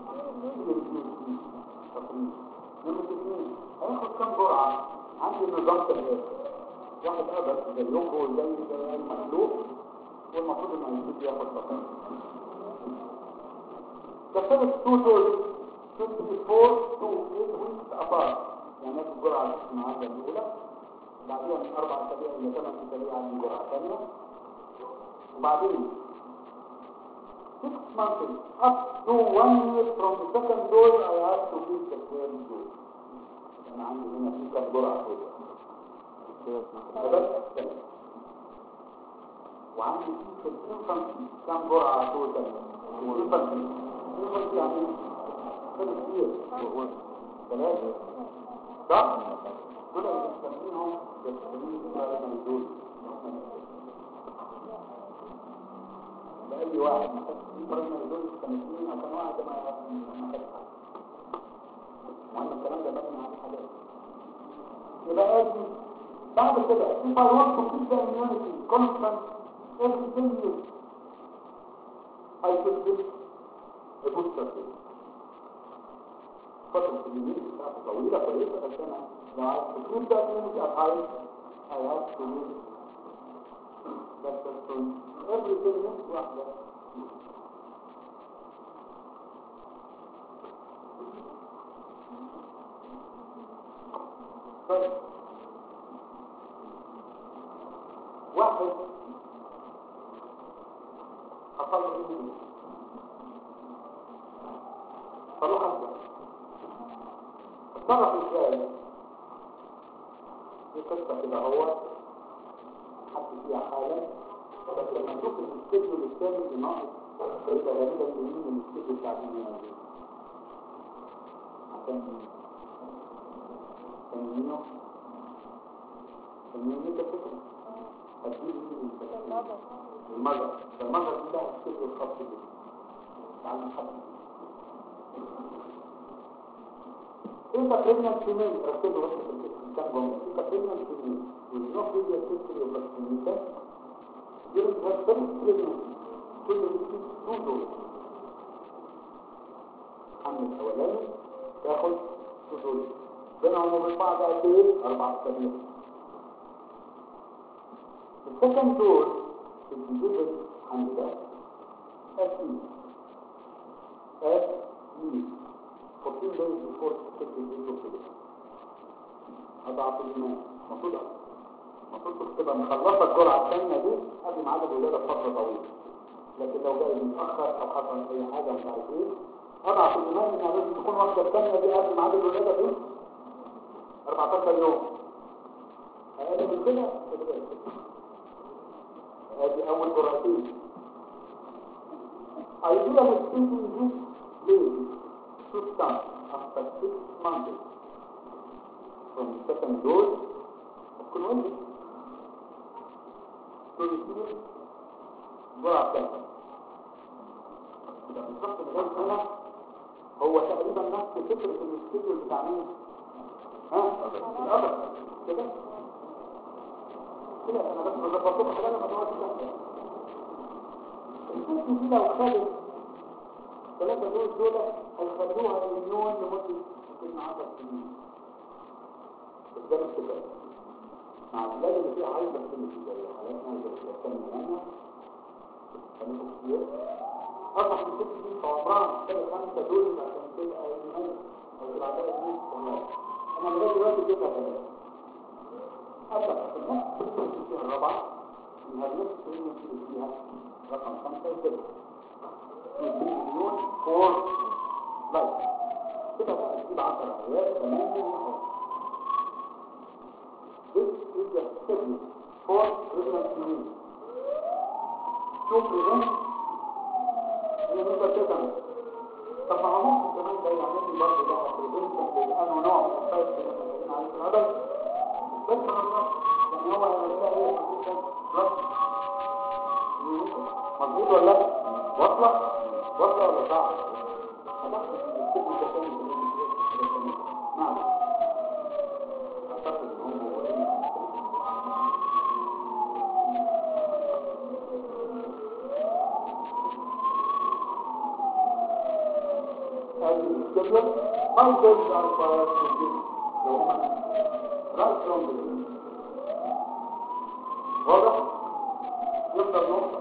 تقريبا. نمرة اثنين هياخد كام جرعة؟ عندي النظام تمام. واحد أبد زيكم زي زي المخلوق والمفروض انه يجيب ياخد فقط The first two doses should be four to eight weeks apart يعني ياخد جرعة النهاردة الأولى بعدين من أربع أسابيع إلى ثمان أسابيع على الجرعة الثانية وبعدين six months up to one year from the second dose I have to give the third dose أنا عندي هنا في كام جرعة كده بس وعندي في الانفانسي كم جرعة توتال الانفانسي الانفانسي يعني ثلاث كتير ثلاثة صح؟ دول اللي بنسميهم بيسميهم غالبا دول لأي واحد ما خدش فيه برايمري دول سنتين عشان واحد ما ما خدش وأنا الكلام ده بني عليه حاجات يبقى آجي بعد كده if I want to keep the immunity constant everything is I should give a booster dose فترة اليمين بتاعته طويلة كويسة بس أنا لو عايز تكون ده immunity at high I have to give that person everything is واحدة طيب واحد حصل له ايه فروح ابدا اتصرف ازاي في قصه كده هو حط فيها حاله بس لما نشوف الاستديو الثاني اللي ناقص هيبقى غالبا يمين من الاستديو بتاع الدنيا دي عشان تنمينه تنمينه ده فكره هتجيب المرض المرض دي بقى تكتب الخط ده تعلم خط انت بريجننت فيميل ركزوا بس في الكام جمله انت بريجننت فيميل with no previous history of vaccination during her first pregnancy كل receive two doses الحمل الاولاني تاخد two doses بينهم وبين بعض قد ايه؟ اربع اسابيع السكند دور الجزء عند ده أكيد أكيد 14 days before taking the dose أضعف الإيمان المفروض المفروض تبقى مخلصة الجرعة الثانية دي قبل ميعاد الولادة بفترة طويلة لكن لو جاي متأخر أو حصل أي حاجة مش عارف إيه أضعف الإيمان إنها لازم تكون واخدة الثانية دي قبل ميعاد الولادة دي 14 يوم أقل من كده تبقى ادي اول جرعتين ideal speaking this lady should start after six months from second dose of convention to receive جرعة ثالثة يبقى بالظبط لغاية هنا هو تقريبا نفس فكرة السكيدول بتاع مين؟ ها؟ الأبد كده؟ كده أنا بس بظبط لكم حاجة ما تقعدش تحت الست دي لو خدت ثلاثة دول دول هيخلوها مليون لمدة يمكن 10 سنين قدام الكتاب مع البلاد اللي فيها عايزة كل شيء زي حالاتنا زي الأسلام الثانية خليكم كتير أصبح الست دي في عمرها محتاجة خمسة دول عشان تبقى يمين أو تبقى عندها يمين تمام أنا لغاية دلوقتي اديتها ثلاثة أصبح في النص فيها الرابعة من هذه النص فيها رقم خمسة وكده مليون فور لايف كده بقى تجيب 10 عيال تمام وحاجة This is the study for pregnancy needs. To prevent neonatal طب ما هو ممكن كمان ده يعمل لي برضه ده بريفنشن لانه نوع من الفايت اللي عليه الهدف بس ما نقدرش يعني هو هيعملها ايه مظبوط ولا لا؟ واصله؟ واصله ولا صعب؟ هتاخد الكتب التاني نعم اعتقد ان هم موجودين هذه الجدول how does our power to give the woman right from the beginning واضح؟ يفضل نقطة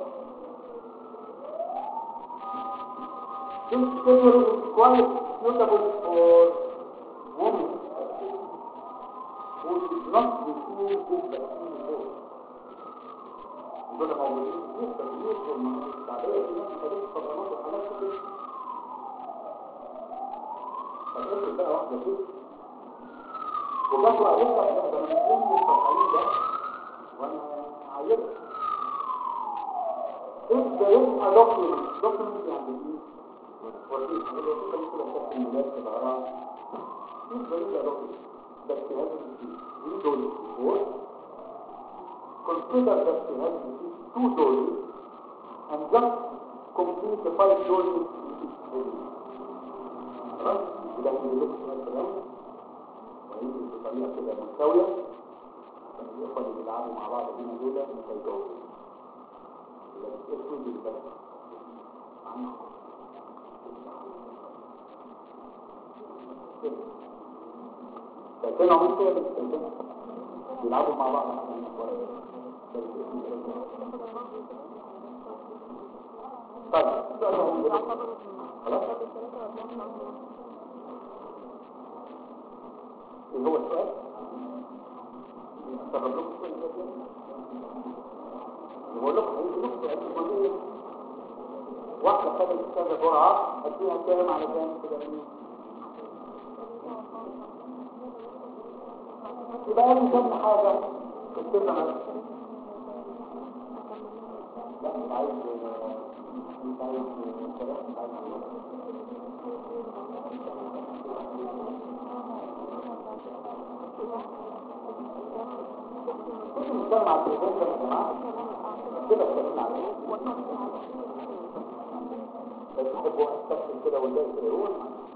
This schedule is quite suitable for women who did not receive this vaccine before. دول موجودين كتير تغيير في المناطق الشعبية في ناس مخالفة صدمات وحالات كتير. فتقول بقى واحدة كده وبقرأ أقول لك ده أنا من ضمن التقاليد ده وأنا عايزها. If there is a document, document يعني إيه؟ ورقيق هذا الوثيقة اللي كلها بتاعت الميلاد في العراق If there is a document that she has received three doses before, consider that she has received two doses and just complete the five doses in each dose. خلاص؟ يبقى اللي بيلبس الكلام ويجي بطريقة كده مستوية عشان الإخوة اللي بيلعبوا مع بعض هنا دول مش هيجاوبوا. يبقى الاسود اللي بس عنه فكانوا هم كده بيستخدموا بيلعبوا مع بعض طيب السؤال هو إيه؟ خلاص ايه هو السؤال؟ استغرب لكم كل ده بقول لكم هيجي لكم سؤال مهم واحدة خدت كذا جرعة اديها كام على كام كده يبقى لي كم حاجة كنت انا لا مش عايز مش عايز كلام مش عايز كنت بنتكلم على التليفون يا جماعة كده اتكلمنا عليه بس تحبوا استكشف كده والباقي كده يقول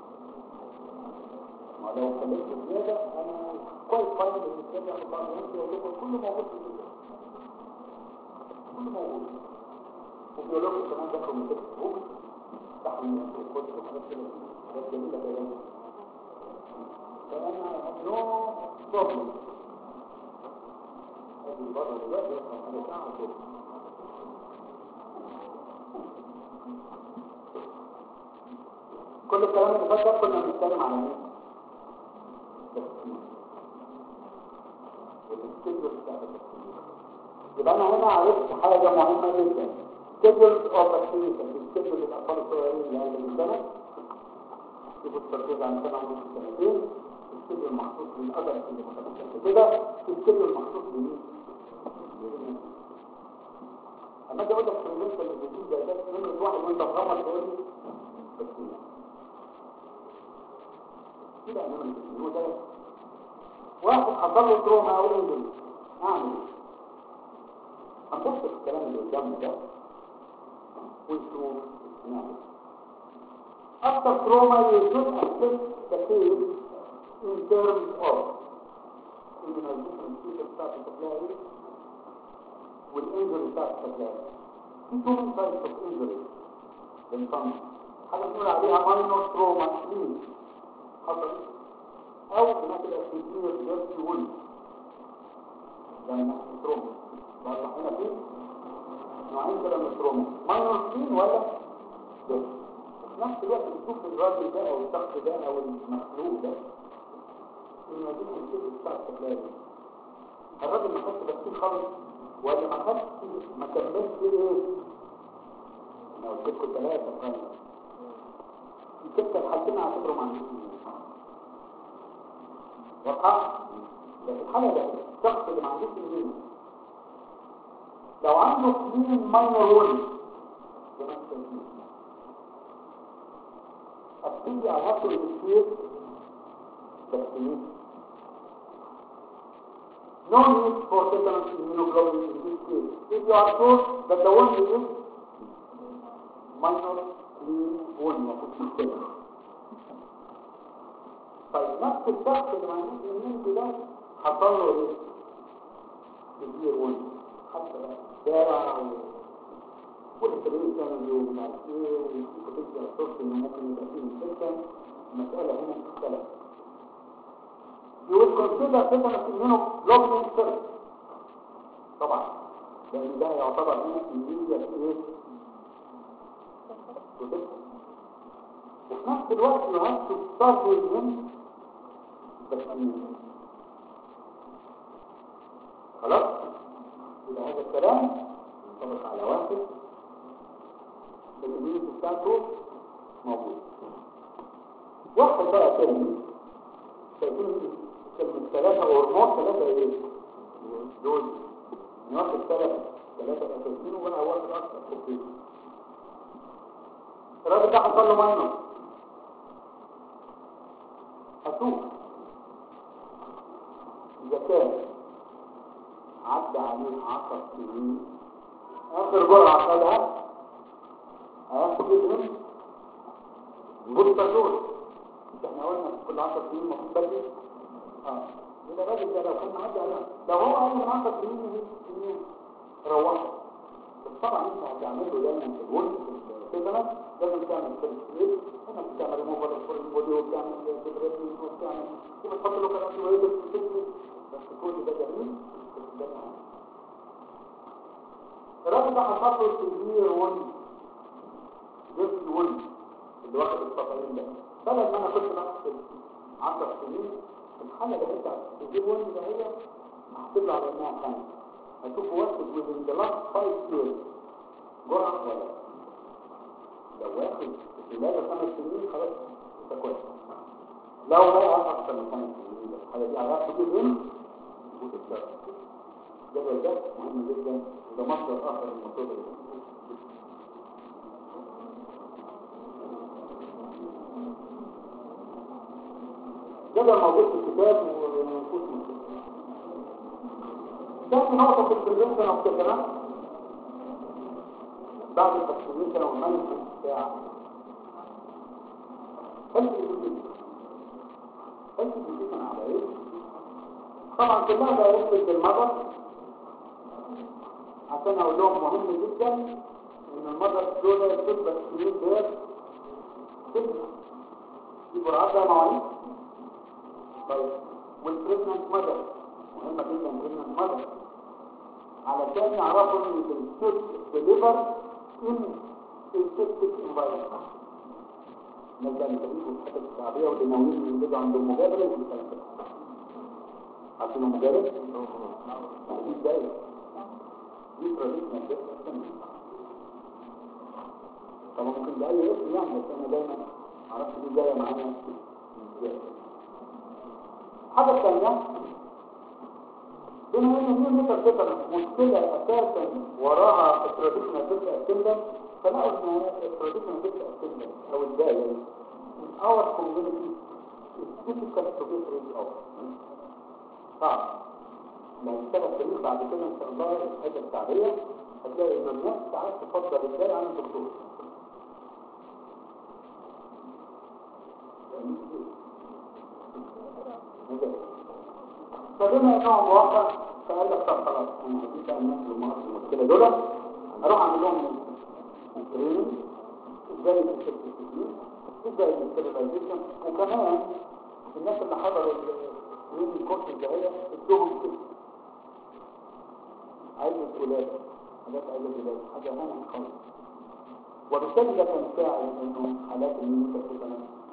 ما لو اتكلمت زيادة انا كويس فاين بالنسبة لي بعض الناس يقول لكم كله موجود في الفيديو كله موجود وبيقول لكم كمان ذكروا من كده فوق تحت الناس وخدوا حاجات كده حاجات جميلة كده فأنا نو بروبلم هذه بره دلوقتي يفهم حاجة ساعة كده كل الكلام اللي فات ده كنا بنتكلم على ايه؟ يبقى انا هنا عرفت حاجة مهمة جدا schedule of vaccination الschedule للأطفال الصغيرين اللي هي من سنة يبقى التركيز عن سنة ونص سنتين الschedule مخصوص للأدب اللي ما كده الschedule مخصوص لمين؟ اما اجي اقول لك بريفنشن للديزيز ده ده نمره واحد وانت مغمض تقول لي بكتيريا كده نمره اثنين هو ده واحد حصل له تروما او انجري اعمل ايه؟ هنبص في الكلام اللي قدامنا ده ونشوف نعمل After trauma, you should assess the case in terms of immunization feature بتاعت التكلاعي والانجري بتاعت التكلاعي. في two types of injury بنسمى حاجة بنقول عليها minor trauma ليه؟ حصل أو هناك الأسفير جيرتي وول ده من ناحية التروما. بطلع هنا فيه نوعين كده من التروما minor سين ولا جيرتي. في نفس الوقت بتشوف الراجل ده او الشخص ده او المخلوق ده ان دي الكيس بتاع التكلاري الراجل ما خدش بكتير خالص ولا ما خدش ما كملش ايه انا قلت لكم ثلاثه فعلا الكتة الحالتين اعتبروا ما عندوش واضحه ده في الحاله ده الشخص اللي ما عندوش ايميل لو عنده كلين ماينر وول زي ما انت شايفين ابتدي على هاخد الكتير vaccination. No need for tetanus immunoglobulin in this case. If you are sure that the wound is minor clean wound, مفروض تستنى. طيب نفس الشخص اللي ما عندوش immunity ده حصل له ايه؟ كبير wound. حتى بقى شارع والسبريشن ومش عارف ايه والبوتنشال سورس انه ممكن يبقى فيه انفكشن المسألة هنا تختلف you will consider tetanus immunoglobulin first طبعا لان ده يعتبر هنا immediate ايه protection وفي نفس الوقت you have to start with him vaccination خلاص يبقى هذا الكلام ينطبق على واحد الاميونيتي بتاعته موجود واحد بقى تاني شايفين كلمة ثلاثة هرمون ثلاثة ايه؟ دول نواخد ثلاثة ثلاثة أساسيين وبقى واحد أكثر اوكي الراجل ده حصل له ماينر أشوف إذا كان عدى عليه عشر سنين آخر جرعة خدها هياخد منهم بوستر دول احنا قلنا كل 10 سنين المفروض بدري اه يبقى الراجل ده لو كان عدى على لو هو قال من 10 سنين من سنين روح بس طبعا انت هتعمل له دايما في الولد في السيزونات لازم تعمل فيرست هنا بتعمل ريموفر الفورين بودي وبتعمل سيبريشن وبتعمل تبقى تحط له كلام شويه بس بس كل ده جميل بس ده يعني الراجل ده حصل له سيفير ون جسم ون اللي واخد الصفرين ده بدل ما انا كنت بحسب 10 سنين الحالة اللي انت تجيب ون ده هي هحسب له على انها خمس هشوف واخد within the last five years جرعة ولا لا. لو واخد خلال خمس سنين خلاص انت كويس لو لا اكثر من خمس سنين الحالة دي عرفت تجيب ون وتتبرع الجدول ده مهم جدا وده مصدر اخر من مصادر جدول موجود في الكتاب ونفوس مصر تاني نقطة في البريفنشن اوف تيتانس بعد الفاكسينيشن والمانجمنت بتاع هيلث education هيلث education على ايه؟ طبعا كلها دايركت بالمدر عشان اقول لهم مهم جدا ان المدر دول تبقى سنين ديت تبقى دي جرعات مواعيد طيب والبريجننت مدر مهمه جدا البريجننت مدر علشان يعرفوا ان الست ديليفر ان السيبتك انفايرمنت نبدا نتكلم في الحته الشعبيه والدمويين اللي بيجوا عند المجابله والكلام ده عارفين المجابل؟ دي ازاي؟ دي تراديشنال بس طبعا ممكن ده اي اسم يعني بس انا دايما معرفش دي جايه معانا ازاي الحاجه الثانيه بما ان هي ميتا تيتانس مشكلة اساسا وراها التراديشنال بيت اتندنس فلقوا ان التراديشنال بيت اتندنس او الداية in our community is difficult to get rid of صعب لو اشتغل فريق بعد كده ان شاء الله الحاجة التعبية هتلاقي ان الناس ساعات تفضل الداية عن الدكتور فبما انه موافق فقال لك طب خلاص انا هجيب بقى الناس اللي معاهم المشكله دول اروح اعمل لهم تريننج ازاي تكتب التكنيك ازاي الستيرلايزيشن وكمان الناس اللي حضروا التريننج كورس الجايه ادوهم كده علم الولاده حاجات علم الولاده حاجه هنا خالص وبالتالي ده كان ساعد انه حالات الميتا كده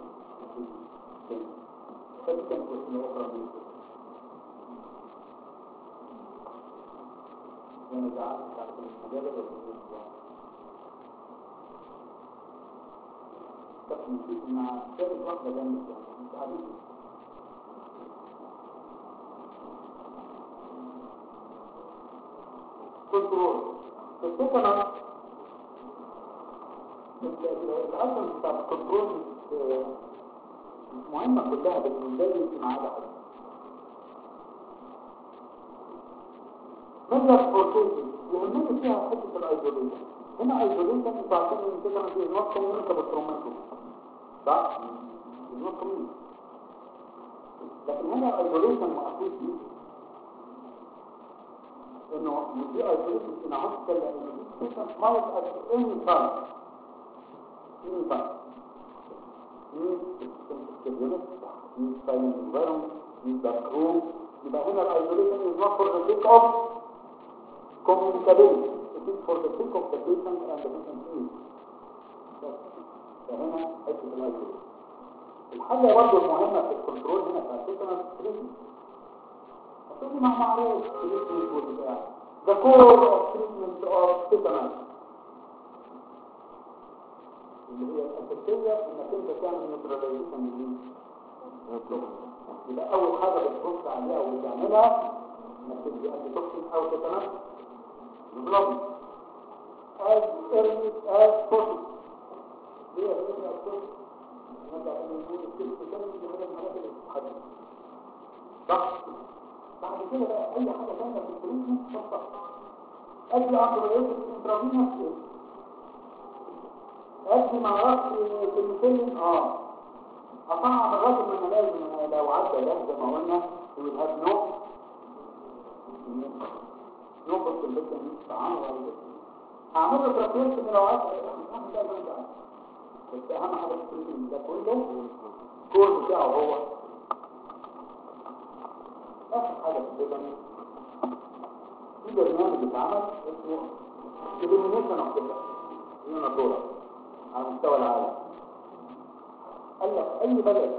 فدي كانت وسيله اخرى من كده وانا زعلت على المجال ده طب نشوف مع ثالث واحده جنب مش عارف كنترول تفتكر الأصل بتاع الكنترول مش مهمة كلها بالنسبة لي يمكن على حاجة ميجر بروتيشن يهمني فيها حته الايزوليشن هنا ايزوليشن انتوا عارفين ان كده في نوع كوميونيكا بالتروماتو صح؟ نوع كوميونيكا لكن هنا الايزوليشن مقصود بيه انه دي ايزوليشن في نعوش كده ان دي سيشن مايت ات اني تايم اني تايم مين اليونت مين سايلنت انفايرمنت مين دارك روم يبقى هنا الايزوليشن is not for the sake of communicability it is for the sake of the patient and the patient needs فهنا حته الايزوليشن الحاجه برضه المهمه في الكنترول هنا بتاع التيتانس تريتمنت هتقولي مع معروف تريتمنت والبتاع the core of treatment of tetanus اللي هي الاساسيه انك انت تعمل نيوتراليزيشن للمين يبقى اول حاجه بتبص عليها وبتعملها انك تدي انتي توكسين او تتنفس بالظبط as early as possible ليه يا سيدي الصوت نبدا ان نقول الكلمه كلمه دي من المناطق الحديثه صح بعد كده بقى اي حاجه ثانيه في التريتمنت صح ادي امبريولوجي انترافينوس ادي مع رأس كلمتين اه اطعم الراجل من لازم انا لو عدى ده زي ما قلنا he will have no no possibility من طعام ولا هعمل له ترابيوت لو عدى بس اهم حاجه في التريتمنت ده كله الكور بتاعه هو اخر حاجه في البيبان في برنامج اتعمل اسمه elimination of the ناتورا على مستوى العالم قال لك اي بلد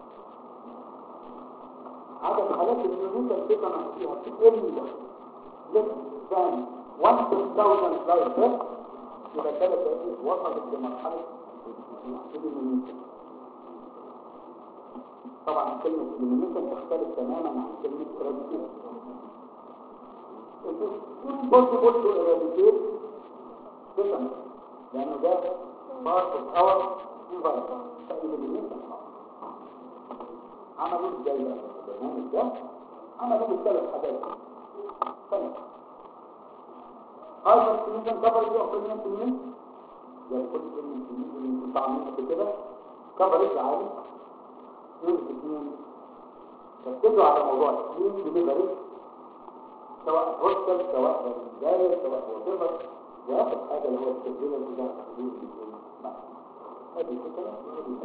عدد حالات النموذج الفطنة فيها تقل less than 1000 لايف بس يبقى البلد ده وصلت لمرحلة الإليمينيشن طبعا كلمة إليمينيشن تختلف تماما عن كلمة إراديكيشن It is impossible to eradicate tetanus لأنه ده part of our environment فإليمينيشن عملوا ازاي بقى البرنامج ده عملوا بالثلاث حاجات طيب هذا السنين كفر دي أخرين سنين يعني كل سنين سنين طعمين في كده كفر عالي اثنين اثنين ركزوا على موضوع السنين ديليفري سواء هوستل سواء بداية سواء وظيفة واخر حاجة اللي هو التسجيل اللي ده تحديد هذه الفكرة هذه